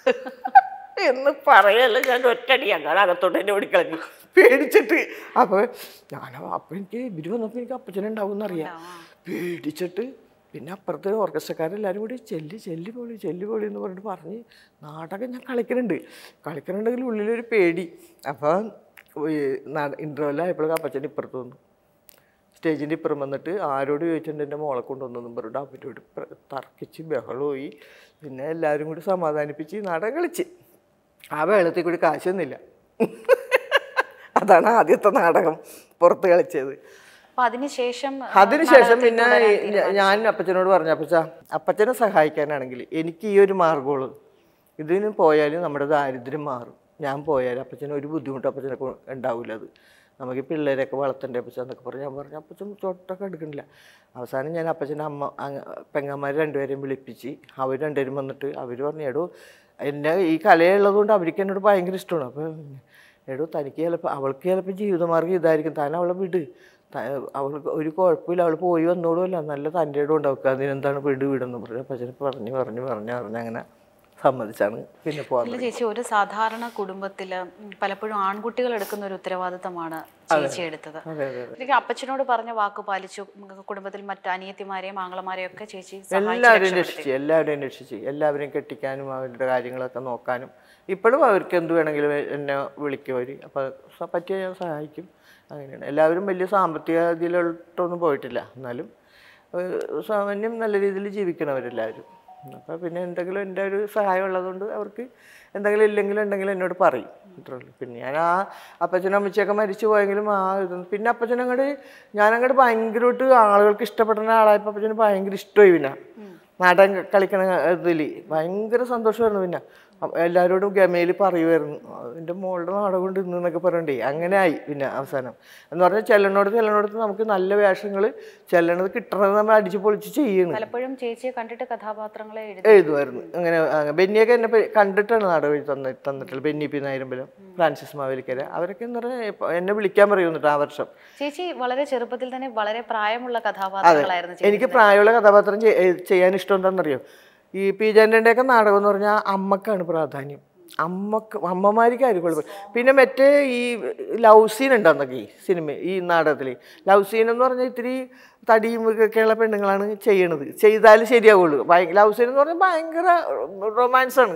എന്ന് പറയല്ല ഞാൻ ഒറ്റടി ഞങ്ങൾ അകത്തോട്ട് എന്നെ ഓടിക്കളഞ്ഞു പേടിച്ചിട്ട് അപ്പോൾ ഞാൻ അപ്പം എനിക്ക് ഇവര് വന്നപ്പോൾ എനിക്ക് അപ്പച്ചനുണ്ടാവും എന്നറിയാം പേടിച്ചിട്ട് പിന്നെ അപ്പുറത്തെ ഓർക്കസ്ട്രക്കാരെല്ലാവരും കൂടി ചെല്ലി ചെല്ലി പോളി ചെല്ലി പോളി എന്ന് പറഞ്ഞിട്ട് പറഞ്ഞ് നാടകം ഞാൻ കളിക്കുന്നുണ്ട് കളിക്കുന്നുണ്ടെങ്കിൽ ഉള്ളിലൊരു പേടി അപ്പം ഇൻ്റർവെല്ലായപ്പോഴേക്കും അപ്പച്ചൻ ഇപ്പുറത്ത് വന്നു സ്റ്റേജിൻ്റെ ഇപ്പുറം വന്നിട്ട് ആരോട് ചോദിച്ചിട്ടുണ്ട് എൻ്റെ മോളെ കൊണ്ടുവന്നെന്നും പറഞ്ഞിട്ട് അവരോട് പ്ര- തർക്കിച്ച് ബഹളമായി പിന്നെ എല്ലാവരും കൂടി സമാധാനിപ്പിച്ച് നാടകം കളിച്ച് ആ വെള്ളത്തിൽ കൂടി കാശ് തന്നില്ല അതാണ് ആദ്യത്തെ നാടകം പുറത്ത് കളിച്ചത് അപ്പൊ അതിനുശേഷം ആ, അതിനുശേഷം നാടകത്തിൽ പിന്നെ തുടരാൻ ഈ ഞ- ഞാൻ അപ്പച്ചനോട് പറഞ്ഞു അപ്പച്ച അപ്പച്ചനെ സഹായിക്കാനാണെങ്കിൽ എനിക്ക് ഈ ഒരു മാർഗമുള്ളൂ ഇതിന് പോയാൽ നമ്മുടെ ദാരിദ്ര്യം മാറും ഞാൻ പോയാൽ അപ്പച്ചന് ഒരു ബുദ്ധിമുട്ട് അപ്പച്ചനെ കൊ- ഉണ്ടാവില്ല അത് നമുക്ക് ഈ പിള്ളേരെയൊക്കെ വളർത്തണ്ടേ അപ്പച്ചൻ എന്നൊക്കെ പറഞ്ഞു ഞാൻ പറഞ്ഞു അപ്പച്ചൻ തൊട്ടൊക്കെ എടുക്കണില്ല അവസാനം ഞാൻ അപ്പച്ചൻ്റെ അമ്മ അങ്ങ- പെങ്ങന്മാർ രണ്ടുപേരെയും വിളിപ്പിച്ച് അവർ രണ്ടുപേരും വന്നിട്ട് അവർ പറഞ്ഞു എടോ എന്നെ ഈ കലയുള്ളത് കൊണ്ട് അവർക്ക് എന്നോട് ഭയങ്കര ഇഷ്ടമാണ് അപ്പോൾ എടോ തനിക്ക് ചിലപ്പോൾ അവൾക്ക് ചിലപ്പോൾ ജീവിതമാർഗ്ഗം ഇതായിരിക്കും താൻ അവളെ വിട് ത- അവൾക്ക് ഒരു കുഴപ്പമില്ല അവൾ പോയി വന്നോളുമല്ല നല്ല തൻ്റെ ഇടം ഉണ്ടാക്കുക അതിനെന്താണ് വിട് വിടെന്ന് പറഞ്ഞു അപ്പം അച്ഛൻ പറഞ്ഞു പറഞ്ഞു പറഞ്ഞു പറഞ്ഞു അങ്ങനെ സമ്മതിച്ചാണ് പിന്നെ പോകാൻ അല്ല ചേച്ചി ഒരു സാധാരണ കുടുംബത്തില് ഉം, പലപ്പോഴും ആൺകുട്ടികൾ എടുക്കുന്ന ഒരു ഉത്തരവാദിത്തമാണ് ചേച്ചി എടുത്തത് അതെ അതെ ശരിക്കും അപ്പച്ചനോട് പറഞ്ഞ വാക്ക് പാലിച്ചു ഉം, കുടുംബത്തിൽ മറ്റ് അനിയത്തിമാരെയും ആങ്ങളമാരെയും ഒക്കെ ചേച്ചി സഹായിച്ച് എല്ലാവരെയും രക്ഷപ്പെടുത്തി. രക്ഷിച്ച് എല്ലാവരെയും രക്ഷിച്ച് എല്ലാവരെയും കെട്ടിക്കാനും അവരുടെ കാര്യങ്ങളൊക്കെ നോക്കാനും ഇപ്പോഴും അവർക്ക് എന്ത് വേണമെങ്കിലും എന്നെ വിളിക്കും അവർ അപ്പോൾ പറ്റിയ ഞാൻ സഹായിക്കും അങ്ങനെയാണ് എല്ലാവരും വലിയ സാമ്പത്തിക ഇതിലോട്ടൊന്നും പോയിട്ടില്ല എന്നാലും ഏഹ് സാമാന്യം നല്ല രീതിയിൽ ജീവിക്കണവരെല്ലാവരും അപ്പോൾ പിന്നെ എന്തെങ്കിലും എൻ്റെ ഒരു സഹായം ഉള്ളതുകൊണ്ട് അവർക്ക് എന്തെങ്കിലും ഇല്ലെങ്കിലും ഉണ്ടെങ്കിലും എന്നോട് പറയും അത്രേ ഉള്ളൂ പിന്നെ ഞാൻ ആ അപ്പച്ചനും അമ്മച്ചിയൊക്കെ മരിച്ചു പോയെങ്കിലും ആ ഇത് പിന്നെ അപ്പച്ചനങ്ങോട്ട് ഞാനങ്ങോട്ട് ഭയങ്കരമായിട്ട് ആളുകൾക്ക് ഇഷ്ടപ്പെടുന്ന ആളായപ്പോൾ അപ്പച്ചന് ഭയങ്കര ഇഷ്ടമായി പിന്നെ നാടൻ കളിക്കണ ഇതിൽ ഭയങ്കര സന്തോഷമായിരുന്നു പിന്നെ അപ്പൊ എല്ലാവരോടും ഗമയിൽ പറയുമായിരുന്നു എൻ്റെ മോളുടെ നാടകം കൊണ്ട് ഇന്ന് എന്നൊക്കെ പറയണ്ടേ അങ്ങനെ ആയി പിന്നെ അവസാനം എന്ന് പറഞ്ഞാൽ ചെല്ലണോടത്ത് ചെല്ലണോടത്ത് നമുക്ക് നല്ല വേഷങ്ങൾ ചെല്ലണത് കിട്ടണത് നമ്മൾ അടിച്ച് പൊളിച്ച് ചെയ്യണം പലപ്പോഴും ചേച്ചിയെ കണ്ടിട്ട് കഥാപാത്രങ്ങളെ എഴുതി എഴുതുമായിരുന്നു അങ്ങനെ ആ, ബെന്നിയൊക്കെ എന്നെ പെ- കണ്ടിട്ടാണ് നാടകം എഴുതി തന്ന തന്നിട്ടുള്ളത് ബെന്നി പി നായരമ്പലം ഫ്രാൻസിസ് മാവേലിക്കര അവരൊക്കെ എന്ന് പറഞ്ഞാൽ ഇപ്പൊ എന്നെ വിളിക്കാൻ പറയുന്നിട്ട് ആ വർഷം ചേച്ചി വളരെ ചെറുപ്പത്തിൽ തന്നെ വളരെ പ്രായമുള്ള കഥാപാത്രങ്ങളായിരുന്നു ചേച്ചി എനിക്ക് പ്രായമുള്ള കഥാപാത്രം ചെയ്- ഏ, ചെയ്യാൻ ഇഷ്ടം എന്താണെന്നറിയോ ഈ പി ജാൻ്റെയൊക്കെ നാടകം എന്ന് പറഞ്ഞാൽ അമ്മക്കാണ് പ്രാധാന്യം അമ്മക്ക് അമ്മമാർക്ക് ആയിരിക്കും പിന്നെ മറ്റേ ഈ ലവ് സീൻ ഉണ്ടെന്നൊക്കെ ഈ സിനിമ ഈ നാടകത്തിൽ ലവ് സീൻ എന്ന് പറഞ്ഞാൽ ഇത്തിരി തടിയും ഒക്കെയുള്ള പെണ്ണുങ്ങളാണ് ചെയ്യണത് ചെയ്താൽ ശരിയാവുള്ളൂ ലവ് സീൻ എന്ന് പറഞ്ഞാൽ ഭയങ്കര റൊമാൻസാണ്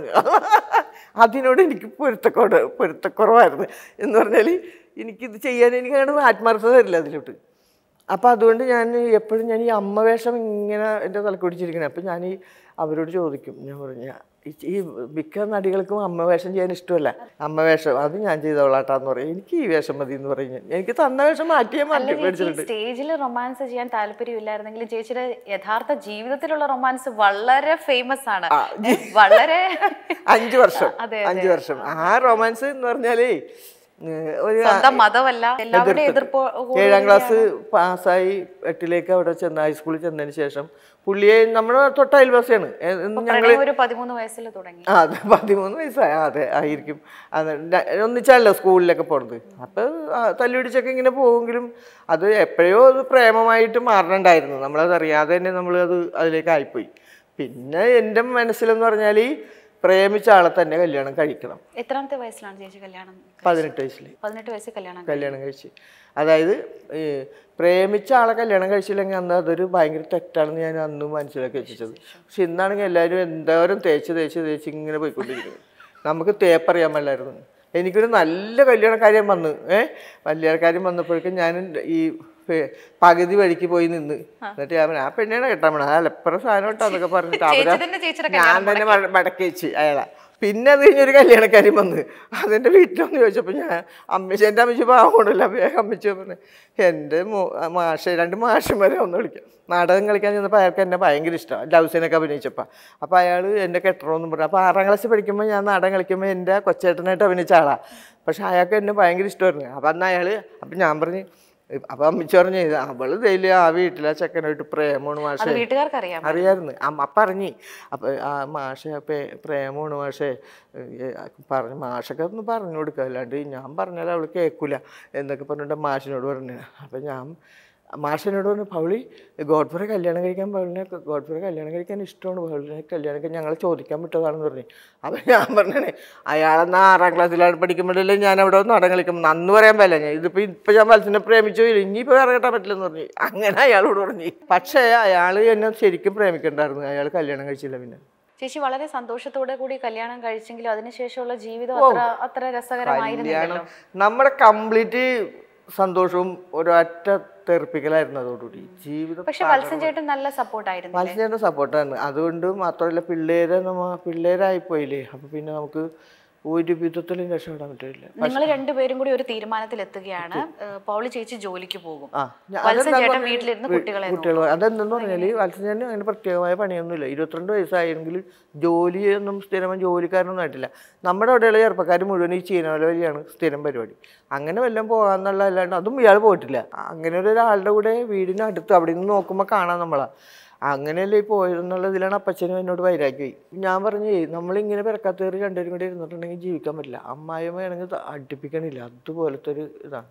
അതിനോട് എനിക്ക് പൊരുത്തക്കോട് പൊരുത്തക്കുറവായിരുന്നു എന്ന് പറഞ്ഞാൽ എനിക്കിത് ചെയ്യാൻ എനിക്ക് അങ്ങനെ ആത്മാർത്ഥത തരില്ല അതിലോട്ട് അപ്പം അതുകൊണ്ട് ഞാൻ എപ്പോഴും ഞാൻ ഈ അമ്മ വേഷം ഇങ്ങനെ എൻ്റെ തലക്കൊടിച്ചിരിക്കണേ അപ്പം ഞാൻ ഈ അവരോട് ചോദിക്കും ഞാൻ പറഞ്ഞ ഈ മിക്ക നടികൾക്കും അമ്മ വേഷം ചെയ്യാൻ ഇഷ്ടമല്ല അമ്മ വേഷം അത് ഞാൻ ചെയ്തോളാട്ടാന്ന് പറയും എനിക്ക് ഈ വേഷം മതി എന്ന് പറയും ഞാൻ എനിക്ക് തന്ന വേഷം മാറ്റിയാൽ മാറ്റി മേടിച്ചിട്ടുണ്ട് സ്റ്റേജിൽ റൊമാൻസ് ചെയ്യാൻ താല്പര്യമില്ലായിരുന്നെങ്കിലും ചേച്ചിയുടെ യഥാർത്ഥ ജീവിതത്തിലുള്ള റൊമാൻസ് വളരെ ഫേമസ് ആണ് വളരെ അഞ്ച് വർഷം അതെ, അഞ്ച് വർഷം ആ റൊമാൻസ് എന്ന് പറഞ്ഞാലേ ഏഹ്, ഒരു സ്വന്തം മതമല്ല എല്ലാവരുടെയും എതിർപ്പ് ഏഴാം ക്ലാസ് പാസ്സായി എട്ടിലേക്ക് അവിടെ ചെന്ന് ഹൈസ്കൂളിൽ ചെന്നതിന് ശേഷം പുള്ളിയെ നമ്മുടെ തൊട്ട അയൽവാസിയാണ് ഏ- ഞങ്ങൾ പ്രണയം ഒരു പതിമൂന്ന് വയസ്സിൽ തുടങ്ങി ആ അതെ പതിമൂന്ന് വയസ്സായ അതെ ആയിരിക്കും അത് ര- ഒന്നിച്ചല്ലോ സ്കൂളിലൊക്കെ പോണത് അപ്പോൾ തല്ലുപിടിച്ചൊക്കെ ഇങ്ങനെ പോവെങ്കിലും അത് എപ്പോഴോ അത് പ്രേമമായിട്ട് മാറണുണ്ടായിരുന്നു നമ്മളത് അറിയാതെ തന്നെ നമ്മൾ അത് അതിലേക്ക് ആയിപ്പോയി പിന്നെ എൻ്റെ മനസ്സിലെന്ന് പറഞ്ഞാൽ പ്രേമിച്ച ആളെ തന്നെ കല്യാണം കഴിക്കണം എത്രാമത്തെ വയസ്സിലാണ് ചേച്ചി കല്യാണം പതിനെട്ട് വയസ്സിൽ പതിനെട്ട് വയസ്സിൽ കല്യാണം കല്യാണം കഴിച്ച് അതായത് ഈ പ്രേമിച്ച ആളെ കല്യാണം കഴിച്ചില്ലെങ്കിൽ അന്ന് അതൊരു ഭയങ്കര തെറ്റാണെന്ന് ഞാൻ അന്ന് മനസ്സിലാക്കി വെച്ചത് പക്ഷെ ഇന്നാണെങ്കിൽ എല്ലാവരും എന്തോരം തേച്ച് തേച്ച് തേച്ച് ഇങ്ങനെ പോയിക്കൊണ്ടിരിക്കുന്നത് നമുക്ക് തേപ്പറിയാൻ പാടില്ലായിരുന്നു എനിക്കൊരു നല്ല കല്യാണക്കാര്യം വന്ന് ഏഹ് കല്യാണക്കാര്യം വന്നപ്പോഴേക്കും ഞാൻ ഈ പെ- പകുതി വഴിക്ക് പോയി നിന്ന് എന്നിട്ട് ഞാൻ പറഞ്ഞു, ആ പെണ്ണിനെ കെട്ടാൻ വേണം ആ ലെപ്പറ സാധനം കേട്ടോ പറഞ്ഞിട്ട് അവരെ ചേച്ചി തന്നെ ചേച്ചിയുടെ ഞാൻ തന്നെ മട- മടക്കി വെച്ച് അയാളെ പിന്നെ അത് കഴിഞ്ഞൊരു കല്യാണക്കാരി വന്ന് അതെൻ്റെ വീട്ടിലൊന്ന് ചോദിച്ചപ്പോൾ ഞാൻ അമ്മച്ചി എൻ്റെ അമ്മച്ചി പാവമില്ല വേഗം അമ്മച്ചി പറഞ്ഞു എൻ്റെ മാഷ രണ്ട് മാഷന്മാരെ ഒന്ന് വിളിക്കാം നാടകം കളിക്കാൻ ചെന്നപ്പോൾ അയാൾക്ക് എന്നെ ഭയങ്കര ഇഷ്ടമാണ് ലൗസിനൊക്കെ അഭിനയിച്ചപ്പോൾ അപ്പോൾ അയാൾ എന്നെ കെട്ടണമെന്നും പറഞ്ഞു അപ്പോൾ ആറാം ക്ലാസ്സിൽ പഠിക്കുമ്പോൾ ഞാൻ നാടകം കളിക്കുമ്പോൾ എൻ്റെ കൊച്ചേട്ടനായിട്ട് അഭിനയിച്ച ആളാണ് പക്ഷേ അയാൾക്ക് എന്നെ ഭയങ്കര ഇഷ്ടമായിരുന്നു അപ്പം അന്ന് അയാൾ അപ്പം ഞാൻ പറഞ്ഞു അപ്പം അമ്മച്ചി പറഞ്ഞു അവള് ഡെയിലി ആ വീട്ടിലെ ചെക്കനായിട്ട് പ്രേമമാണ് അത് മാഷേ വീട്ടുകാർക്ക് അറിയാം അറിയായിരുന്നു അമ്മ പറഞ്ഞ് അപ്പം ആ മാഷെ പേ പ്രേമമാണ് മാഷെ ഏ, പറഞ്ഞു മാഷൊക്കെ ഒന്ന് പറഞ്ഞു കൊടുക്കുക അല്ലാണ്ട് ഞാൻ പറഞ്ഞാൽ അവൾ കേൾക്കില്ല എന്നൊക്കെ പറഞ്ഞിട്ട് മാഷിനോട് പറഞ്ഞു അപ്പം ഞാൻ മാഷിനോട് പറഞ്ഞു പൗളി ഗോഡ്ഫറെ കല്യാണം കഴിക്കാൻ പൗളിനെ ഗോഡ്ഫറെ കല്യാണം കഴിക്കാൻ ഇഷ്ടമാണ് പൗളിനെ കല്യാണം കഴിക്കാൻ ഞങ്ങൾ ചോദിക്കാൻ വിട്ടതാണെന്ന് പറഞ്ഞു അപ്പം ഞാൻ പറഞ്ഞേ അയാളെന്നാ ആറാം ക്ലാസ്സിലാണ് പഠിക്കുമ്പോഴല്ലേ ഞാൻ അവിടെ ഒന്ന് നടൻ കളിക്കുമ്പോൾ അന്ന് പറയാൻ പറ്റില്ല ഞാൻ ഇതിപ്പോൾ ഇപ്പം ഞാൻ മത്സ്യനെ പ്രേമിച്ചോ ഇല്ല ഇനിയിപ്പോൾ വേറെ കേട്ടാൻ പറ്റില്ലെന്ന് പറഞ്ഞു അങ്ങനെ അയാളോട് പറഞ്ഞു പക്ഷേ അയാൾ എന്നെ ശരിക്കും പ്രേമിക്കണ്ടായിരുന്നു അയാൾ കല്യാണം കഴിച്ചില്ല പിന്നെ ചേച്ചി വളരെ സന്തോഷത്തോടെ കൂടി കല്യാണം കഴിച്ചെങ്കിലും അതിനുശേഷമുള്ള ജീവിതം അത്ര അത്ര രസകരമായിരുന്നില്ലല്ലോ നമ്മുടെ കംപ്ലീറ്റ് സന്തോഷവും ഒരൊറ്റ തെറിപ്പിക്കലായിരുന്നു അതോടുകൂടി ജീവിതം പക്ഷെ വത്സൻ ചേട്ടൻ നല്ല സപ്പോർട്ടായിരുന്നു മത്സ്യൻ്റെ സപ്പോർട്ടാണ് അതുകൊണ്ട് മാത്രമല്ല പിള്ളേരെ നമ്മ പിള്ളേരായിപ്പോയില്ലേ അപ്പോൾ പിന്നെ നമുക്ക് ഒരു വിധത്തിലും രക്ഷപ്പെടാൻ പറ്റില്ല നിങ്ങൾ രണ്ടുപേരും കൂടി ഒരു തീരുമാനത്തിൽ എത്തുകയാണ് ഏഹ് പൗളി ചേച്ചി ജോലിക്ക് പോകും ആ ഞാൻ- വത്സൻ അതെന്താന്ന് ചേട്ടൻ പറഞ്ഞാല് വീട്ടിലിരുന്ന് വീ- കുട്ടികളെ കുട്ടികൾ അതെന്തെന്ന് പറഞ്ഞാൽ വത്സഞ്ചേട്ടന് അങ്ങനെ പ്രത്യേകമായ പണിയൊന്നുമില്ല ഇരുപത്തിരണ്ട് വയസ്സായെങ്കിൽ ജോലിയൊന്നും സ്ഥിരമായി ജോലിക്കാരനൊന്നും ആയിട്ടില്ല നമ്മുടെ അവിടെയുള്ള ചെറുപ്പക്കാർ മുഴുവൻ ഈ ചീനവല വഴിയാണ് സ്ഥിരം പരിപാടി അങ്ങനെ വല്ലതും പോകാന്നുള്ള അല്ലാണ്ട് അതും ഇയാൾ പോയിട്ടില്ല അങ്ങനെ ഒരു ഒരാളുടെ കൂടെ വീടിനടുത്ത് അവിടെ നിന്ന് നോക്കുമ്പോൾ കാണാം നമ്മളാ അങ്ങനെയല്ലേ ഈ പോയതെന്നുള്ള ഇതിലാണ് അപ്പച്ചനും എന്നോട് വൈരാഗ്യമായി ഞാൻ പറഞ്ഞു "ഏയ് നമ്മളിങ്ങനെ പിറക്കാത്തേറി രണ്ടുപേരും കൂടി ഇരുന്നിട്ടുണ്ടെങ്കിൽ ജീവിക്കാൻ പറ്റില്ല അമ്മായിമ്മയാണെങ്കിൽ അടുപ്പിക്കണില്ല അതുപോലത്തെ ഒരു ഇതാണ്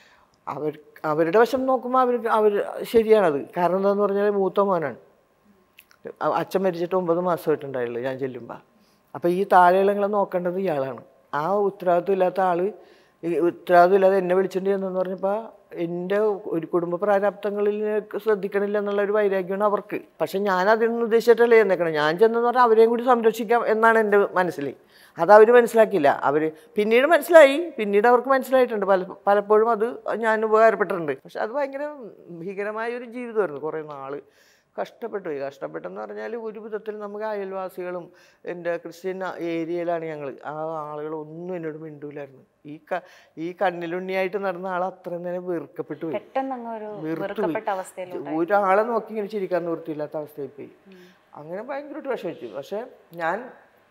അവർ അവരുടെ വശം നോക്കുമ്പോൾ അവർ അവർ ശരിയാണത് കാരണം എന്താണെന്ന് പറഞ്ഞാൽ മൂത്ത മോനാണ് അ- അച്ഛൻ മരിച്ചിട്ട് ഒമ്പത് മാസമായിട്ടുണ്ടായുള്ളൂ ഞാൻ ചെല്ലുമ്പോൾ അപ്പോൾ ഈ താഴെയുള്ളങ്ങളെ നോക്കേണ്ടത് ഇയാളാണ് ആ ഉത്തരവാദിത്വം ഇല്ലാത്ത ആൾ ഈ ഉത്തരവാദിത്വം ഇല്ലാതെ എന്നെ വിളിച്ചിട്ട് ചെന്നെന്ന് പറഞ്ഞപ്പോൾ എൻ്റെ ഒരു കുടുംബ പ്രാരാബ്ദങ്ങളിൽ ശ്രദ്ധിക്കണില്ല എന്നുള്ള ഒരു വൈരാഗ്യമാണ് അവർക്ക് പക്ഷെ ഞാൻ അതിനൊന്നും ഉദ്ദേശിച്ചിട്ടല്ലേ ചെന്നേക്കണം ഞാൻ ചെന്നെന്ന് പറഞ്ഞാൽ അവരെയും കൂടി സംരക്ഷിക്കാം എന്നാണ് എൻ്റെ മനസ്സിൽ അത് അവർ മനസ്സിലാക്കിയില്ല അവർ പിന്നീട് മനസ്സിലായി പിന്നീട് അവർക്ക് മനസ്സിലായിട്ടുണ്ട് പല പലപ്പോഴും അത് ഞാൻ ഉപകാരപ്പെട്ടിട്ടുണ്ട് പക്ഷെ അത് ഭയങ്കര ഭീകരമായ ഒരു ജീവിതമായിരുന്നു കുറേ നാൾ കഷ്ടപ്പെട്ടു പോയി കഷ്ടപ്പെട്ടെന്ന് പറഞ്ഞാൽ ഒരു വിധത്തിൽ നമുക്ക് അയൽവാസികളും എൻ്റെ ക്രിസ്ത്യൻ ഏരിയയിലാണ് ഞങ്ങൾ ആ ആളുകൾ ഒന്നും എന്നോട് മിണ്ടൂലായിരുന്നു ഈ ക ഈ കണ്ണിലുണ്ണിയായിട്ട് നടന്ന ആൾ അത്രയും നേരം വെറുക്കപ്പെട്ടു പോയി പെട്ടെന്ന് അങ്ങ് ഒരു വെറുത്തു വെറുക്കപ്പെട്ട അവസ്ഥയിലോട്ട് ഒരാളെ നോക്കി ഇങ്ങനെ ചിരിക്കാൻ നിവൃത്തിയില്ലാത്ത അവസ്ഥയിൽ പോയി അങ്ങനെ ഭയങ്കരമായിട്ട് വിഷമിച്ചു പക്ഷെ ഞാൻ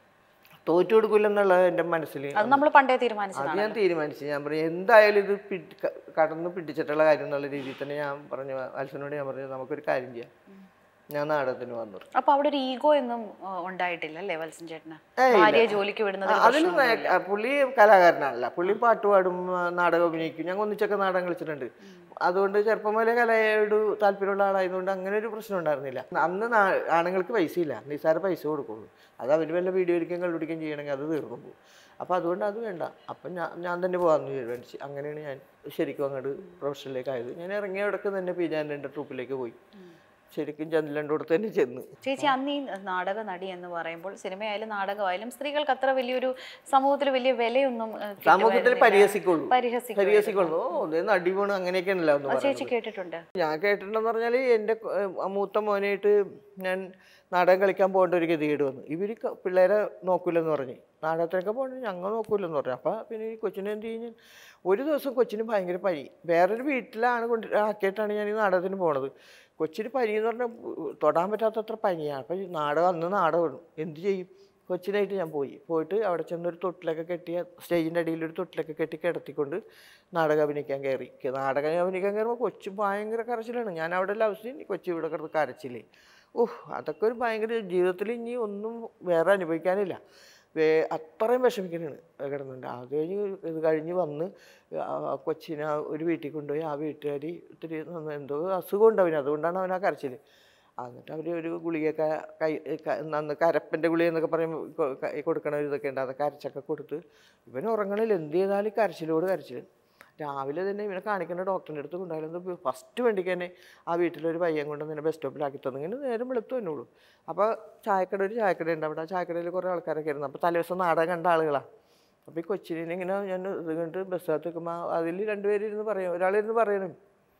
തോറ്റു കൊടുക്കില്ലെന്നുള്ളത് എൻ്റെ മനസ്സിൽ അത് നമ്മൾ പണ്ടേ അത് തീരുമാനിച്ചതാണ് ഞാൻ തീരുമാനിച്ചു ഞാൻ പറഞ്ഞു എന്തായാലും ഇത് പിടി ക- കടന്ന് പിടിച്ചിട്ടുള്ള കാര്യം എന്നുള്ള രീതിയിൽ തന്നെ ഞാൻ പറഞ്ഞു അൽസനോട് ഞാൻ പറഞ്ഞു നമുക്കൊരു കാര്യം ചെയ്യാം ഞാൻ നാടകത്തിന് വന്നു അപ്പൊ അവിടെ ഒരു ഈഗോ ഒന്നും ആ, ഉണ്ടായിട്ടില്ല അല്ലേ വത്സൻ ചേട്ടന് ഏയ് ഇല്ല. ഭാര്യയെ ജോലിക്ക് വിടുന്നത് ഒരു അതിന് പ്രശ്നമൊന്നുമില്ല. നേ- പുള്ളി കലാകാരനല്ല പുള്ളി പാട്ട് പാടും ആ, നാടകം അഭിനയിക്കും ഞങ്ങൾ ഒന്നിച്ചൊക്കെ നാടകം കളിച്ചിട്ടുണ്ട് അതുകൊണ്ട് ചെറുപ്പം മുതലേ കലയോട് താല്പര്യമുള്ള ആളായതുകൊണ്ട് അങ്ങനെ ഒരു പ്രശ്നം ഉണ്ടായിരുന്നില്ല അന്ന് നാ- ആണുങ്ങൾക്ക് പൈസ ഇല്ല നിസ്സാര പൈസ കൊടുക്കുള്ളൂ അത് അവർ വല്ല വീഡിയോ എടുക്കുകയും കണ്ടുപിടിക്കുകയും ചെയ്യണമെങ്കിൽ അത് തീർന്നു പോകും അപ്പോൾ അതുകൊണ്ട് അത് വേണ്ട അപ്പം ഞാൻ ഞാൻ തന്നെ പോകാമെന്ന് തീരുമാനിച്ചു അങ്ങനെയാണ് ഞാൻ ശരിക്കും അങ്ങോട്ട് പ്രൊഫഷനിലേക്ക് ആയത് ഞാൻ ഇറങ്ങിയ ഇടയ്ക്ക് തന്നെ പി ഞാൻ എൻ്റെ ട്രൂപ്പിലേക്ക് പോയി ശരിക്കും ചെന്നിലണ്ടോടത്ത് തന്നെ ചെന്ന് ചേച്ചി അന്ന് ഈ നാടക നടി എന്ന് പറയുമ്പോൾ സിനിമയായാലും നാടകമായാലും സ്ത്രീകൾക്ക് അത്ര വലിയൊരു സമൂഹത്തിൽ വലിയ വിലയൊന്നും ആ, സമൂഹത്തിൽ കിട്ടുമായിരുന്നില്ല. പരിഹസിക്കുള്ളൂ പരിഹസിക്കും പരിഹസിക്കുള്ളൂ ഓ ഇത് നടി പോണു അങ്ങനെയൊക്കെയാണല്ലോ എന്ന് അത് ചേച്ചി പറയുന്നത് കേട്ടിട്ടുണ്ട് ഞാൻ കേട്ടിട്ടുണ്ടെന്ന് പറഞ്ഞാൽ എൻ്റെ കൊ- ഏഹ് മൂത്ത മോനായിട്ട് ഞാൻ നാടകം കളിക്കാൻ പോകേണ്ട ഒരു ഗതികേട് വന്നു ഇവർ പിള്ളേരെ നോക്കൂലെന്ന് പറഞ്ഞു നാടകത്തിനൊക്കെ പോകണ്ട ഞങ്ങൾ നോക്കൂലെന്ന് പറഞ്ഞു അപ്പോൾ പിന്നെ ഈ കൊച്ചിനെ എന്ത് കഴിഞ്ഞാൽ ഒരു ദിവസം കൊച്ചിന് ഭയങ്കര പനി വേറൊരു വീട്ടിലാണ് കൊണ്ട് ആക്കിയിട്ടാണ് ഞാൻ ഈ നാടകത്തിന് പോണത് കൊച്ചിന് പനി എന്ന് പറഞ്ഞാൽ തൊടാൻ പറ്റാത്തത്ര പനിയാണ് അപ്പോൾ ഈ നാടകം അന്ന് നാടകം എന്ത് ചെയ്യും കൊച്ചിനായിട്ട് ഞാൻ പോയി പോയിട്ട് അവിടെ ചെന്നൊരു തൊട്ടിലൊക്കെ കെട്ടിയ സ്റ്റേജിൻ്റെ അടിയിൽ ഒരു തൊട്ടിലൊക്കെ കെട്ടി കിടത്തിക്കൊണ്ട് നാടകം അഭിനയിക്കാൻ കയറി ക- നാടകം അഭിനയിക്കാൻ കയറുമ്പോൾ കൊച്ചു ഭയങ്കര കരച്ചിലാണ് ഞാൻ അവിടെ ലവ്സിന് കൊച്ചു ഇവിടെ കിടന്ന് കരച്ചില്ലേ ഓഹ് അതൊക്കെ ഒരു ഭയങ്കര ജീവിതത്തിൽ ഇനി ഒന്നും വേറെ അനുഭവിക്കാനില്ല വേ അത്രയും വിഷമിക്കണാണ് കിടന്നുണ്ട് അത് കഴിഞ്ഞ് ഇത് കഴിഞ്ഞ് വന്ന് ആ കൊച്ചിനെ ആ ഒരു വീട്ടിൽ കൊണ്ടുപോയി ആ വീട്ടുകാർ ഇത്തിരി നന്ന- എന്തോ അസുഖമുണ്ട് അവന് അതുകൊണ്ടാണ് അവൻ ആ കരച്ചിൽ എന്നിട്ട് അവർ ഒരു ഗുളികയൊക്കെ കൈ ക- നന്ന് കരപ്പൻ്റെ ഗുളിക എന്നൊക്കെ പറയും കൊ- ക- കൊടുക്കണ ഒരു ഇതൊക്കെ ഉണ്ട് അതൊക്കെ അരച്ചൊക്കെ കൊടുത്ത് ഇവൻ ഉറങ്ങണില്ല എന്ത് ചെയ്താലും കരച്ചിലോട് കരച്ചിൽ രാവിലെ തന്നെ ഇവനെ കാണിക്കേണ്ട ഡോക്ടറിൻ്റെ അടുത്ത് കൊണ്ടായാലും ഫസ്റ്റ് വണ്ടിക്ക് തന്നെ ആ വീട്ടിലൊരു പയ്യൻ കൊണ്ട് തന്നെ ബസ് സ്റ്റോപ്പിലാക്കി തന്നു ഇങ്ങനെ നേരം വെളുത്തു തന്നുള്ളൂ അപ്പോൾ ചായക്കട ഒരു ചായക്കട ഉണ്ട് അവിടെ ആ ചായക്കടയിൽ കുറേ ആൾക്കാരൊക്കെ ആയിരുന്നു അപ്പോൾ തലേദിവസം നാടകം കണ്ട ആളുകളാണ് അപ്പോൾ ഈ കൊച്ചിനെ ഇങ്ങനെ ഞാൻ ഇത് കണ്ടിട്ട് ബസ്സിനകത്ത് നിൽക്കുമ്പോൾ അതിൽ രണ്ടുപേരും ഇരുന്ന് പറയും ഒരാളിരുന്ന് പറയണം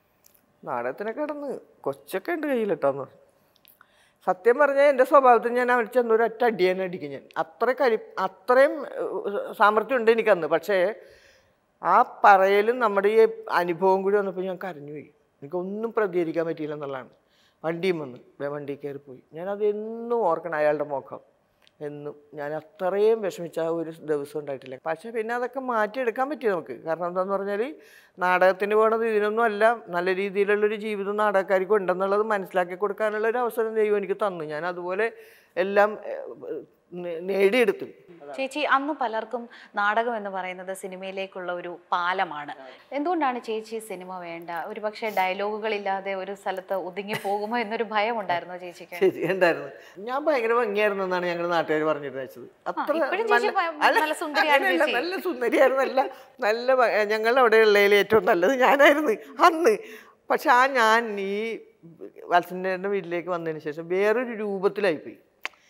നാടകത്തിനെ കിടന്ന് കൊച്ചൊക്കെ ഉണ്ട് കയ്യിലിട്ടെന്ന് പറഞ്ഞു സത്യം പറഞ്ഞാൽ എൻ്റെ സ്വഭാവത്തിൽ ഞാൻ അവൻ ചെന്ന് ഒരു ഒറ്റ അടിയാൻ അടിക്കും ഞാൻ അത്ര കരി അത്രയും ഏഹ്, സാമർഥ്യം ഉണ്ട് എനിക്കന്ന് പക്ഷേ ആ പറയലും നമ്മുടെ ഈ അനുഭവം കൂടി വന്നപ്പോൾ ഞാൻ കരഞ്ഞുപോയി എനിക്കൊന്നും പ്രതികരിക്കാൻ പറ്റിയില്ല എന്നുള്ളതാണ് വണ്ടിയും വന്ന് വേ- വണ്ടി കയറി പോയി ഞാനത് എന്നും ഓർക്കണം അയാളുടെ മുഖം എന്നും ഞാൻ അത്രയും വിഷമിച്ച ആ ഒരു ദിവസം ഉണ്ടായിട്ടില്ല പക്ഷേ പിന്നെ അതൊക്കെ മാറ്റിയെടുക്കാൻ പറ്റി നമുക്ക് കാരണം എന്താണെന്ന് പറഞ്ഞാൽ നാടകത്തിന് പോണത് ഇതിനൊന്നും അല്ല നല്ല രീതിയിലുള്ളൊരു ജീവിതം നാടകക്കാർക്ക് ഉണ്ടെന്നുള്ളത് മനസ്സിലാക്കി കൊടുക്കാനുള്ള ഒരു അവസരം ദൈവം എനിക്ക് തന്നു ഞാൻ അതുപോലെ എല്ലാം ഏഹ്, നേ- നേടിയെടുത്തു ചേച്ചി അന്ന് പലർക്കും നാടകം എന്ന് പറയുന്നത് സിനിമയിലേക്കുള്ള ഒരു പാലമാണ് എന്തുകൊണ്ടാണ് ചേച്ചി സിനിമ വേണ്ട ഒരു പക്ഷേ ഡയലോഗുകളില്ലാതെ ഒരു സ്ഥലത്ത് ഒതുങ്ങി പോകുമോ എന്നൊരു ഭയം ഉണ്ടായിരുന്നോ ചേച്ചിക്ക് ശരി ഉണ്ടായിരുന്നു ഞാൻ ഭയങ്കര ഭംഗിയായിരുന്നു എന്നാണ് ഞങ്ങൾ നാട്ടുകാർ പറഞ്ഞിട്ട് വെച്ചത് അത്ര ഇപ്പഴും ചേച്ചി നല്ല- ഭ- അല്ല, നല്ല സുന്ദരിയാണ് അങ്ങനെയല്ല, ചേച്ചി. നല്ല സുന്ദരിയായിരുന്നു നല്ല നല്ല ഭ- ഞങ്ങളുടെ അവിടെ ഉള്ളതിൽ ഏറ്റവും നല്ലത് ഞാനായിരുന്നു അന്ന് പക്ഷെ ആ ഞാൻ ഈ വത്സൻ്റെ വീട്ടിലേക്ക് വന്നതിന് ശേഷം വേറൊരു രൂപത്തിലായിപ്പോയി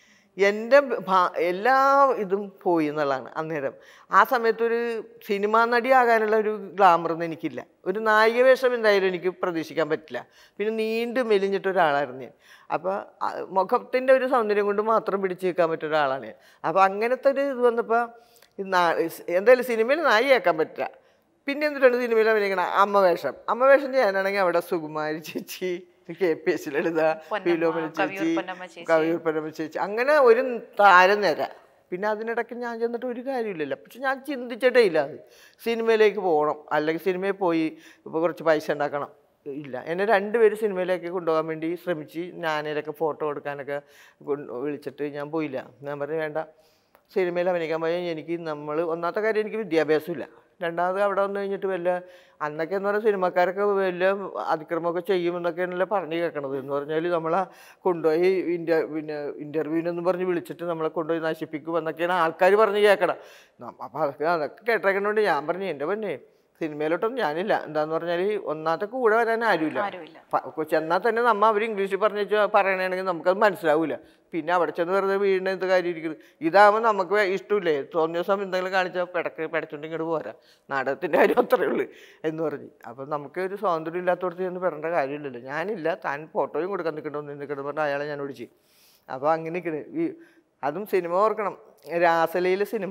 എൻ്റെ ഭാ- എല്ലാ ഇതും പോയി എന്നുള്ളതാണ് അന്നേരം ആ സമയത്ത് ഒരു സിനിമാ നടിയാകാനുള്ള ഒരു ഗ്ലാമറൊന്നും എനിക്കില്ല ഒരു നായിക വേഷം എന്തായാലും എനിക്ക് പ്രതീക്ഷിക്കാൻ പറ്റില്ല പിന്നെ നീണ്ടു മെലിഞ്ഞിട്ട് ഒരാളായിരുന്നു ഞാൻ അപ്പോൾ മുഖത്തിൻ്റെ ഒരു സൗന്ദര്യം കൊണ്ട് മാത്രം പിടിച്ചു നിൽക്കാൻ പറ്റിയ ഒരാളാണ് ഞാൻ അപ്പോൾ അങ്ങനത്തെ ഒരു ഇത് വന്നപ്പോൾ എന്തായാലും സിനിമയിൽ നായികയാക്കാൻ പറ്റില്ല പിന്നെ എന്തിനാണ് സിനിമയിൽ അഭിനയിക്കണം അമ്മ വേഷം അമ്മ വേഷം ചെയ്യാനാണെങ്കിൽ അവിടെ സുകുമാരി ചേച്ചി K P S Lalitha Ponnamma, Philomina Kaviyoor ചേച്ചി പൊന്നമ്മ ചേച്ചി. കവിയൂർ പൊന്നമ്മ ചേച്ചി അങ്ങനെ ഒരു താരം നിര പിന്നെ അതിനിടയ്ക്ക് ഞാൻ ചെന്നിട്ട് ഒരു കാര്യമില്ലല്ലോ പക്ഷെ ഞാൻ ചിന്തിച്ചിട്ടേ ഇല്ല അത് സിനിമയിലേക്ക് പോകണം അല്ലെങ്കിൽ സിനിമയിൽ പോയി ഇപ്പോൾ കുറച്ച് പൈസ ഉണ്ടാക്കണം ഇല്ല എന്നെ രണ്ടുപേര് സിനിമയിലേക്ക് കൊണ്ടുപോകാൻ വേണ്ടി ശ്രമിച്ച് ഞാനേലൊക്കെ ഫോട്ടോ എടുക്കാനൊക്കെ കൊണ്ട് വിളിച്ചിട്ട് ഞാൻ പോയില്ല ഞാൻ പറഞ്ഞു വേണ്ട സിനിമയിൽ അഭിനയിക്കാൻ പോയാൽ എനിക്ക് നമ്മൾ ഒന്നാമത്തെ കാര്യം എനിക്ക് വിദ്യാഭ്യാസമില്ല രണ്ടാമത് അവിടെ വന്നു കഴിഞ്ഞിട്ട് വല്ല അന്നൊക്കെ എന്ന് പറഞ്ഞാൽ സിനിമക്കാരൊക്കെ വല്ല അതിക്രമമൊക്കെ ചെയ്യുമെന്നൊക്കെയാണല്ലോ പറഞ്ഞു കേൾക്കണത് എന്ന് പറഞ്ഞാൽ നമ്മളെ കൊണ്ടുപോയി ഇന്ത്യ പിന്നെ ഇൻ്റർവ്യൂവിനെന്ന് പറഞ്ഞ് വിളിച്ചിട്ട് നമ്മളെ കൊണ്ടുപോയി നശിപ്പിക്കും എന്നൊക്കെയാണ് ആൾക്കാർ പറഞ്ഞ് കേൾക്കണം അപ്പം അതൊക്കെ അതൊക്കെ കേട്ടേക്കണോണ്ട് ഞാൻ പറഞ്ഞു എൻ്റെ പൊന്നെ സിനിമയിലോട്ടൊന്നും ഞാനില്ല എന്താന്ന് പറഞ്ഞാൽ ഒന്നാമത്തെ കൂടെ വരാൻ ആരുമില്ല ആരുമില്ല പ- ചെന്നാൽ തന്നെ നമ്മ അവർ ഇംഗ്ലീഷിൽ പറഞ്ഞു പറയണമെങ്കിൽ നമുക്കത് മനസ്സിലാവില്ല പിന്നെ അവിടെ ചെന്ന് വെറുതെ വീടിന് എന്ത് കാര്യം ഇരിക്കുന്നത് ഇതാകുമ്പോൾ നമുക്ക് വേ- ഇഷ്ടമില്ലേ തോന്നിയ ദിവസം എന്തെങ്കിലും കാണിച്ചാൽ പിടക്ക് പിടച്ചോണ്ട് ഇങ്ങോട്ട് പോരാ നാടകത്തിൻ്റെ കാര്യം അത്രയേ ഉള്ളൂ എന്ന് പറഞ്ഞു അപ്പം നമുക്ക് ഒരു സ്വാതന്ത്ര്യം ഇല്ലാത്തടത്ത് ചെന്ന് പെടേണ്ട കാര്യമില്ലല്ലോ ഞാനില്ല താൻ ഫോട്ടോയും കൊടുക്കാൻ നിൽക്കണ്ടോ നിൽക്കണം പറഞ്ഞാൽ അയാളെ ഞാൻ വിളിച്ച് അപ്പോൾ അങ്ങനെ നിൽക്കണേ ഈ അതും സിനിമ ഓർക്കണം രാസലയിലെ സിനിമ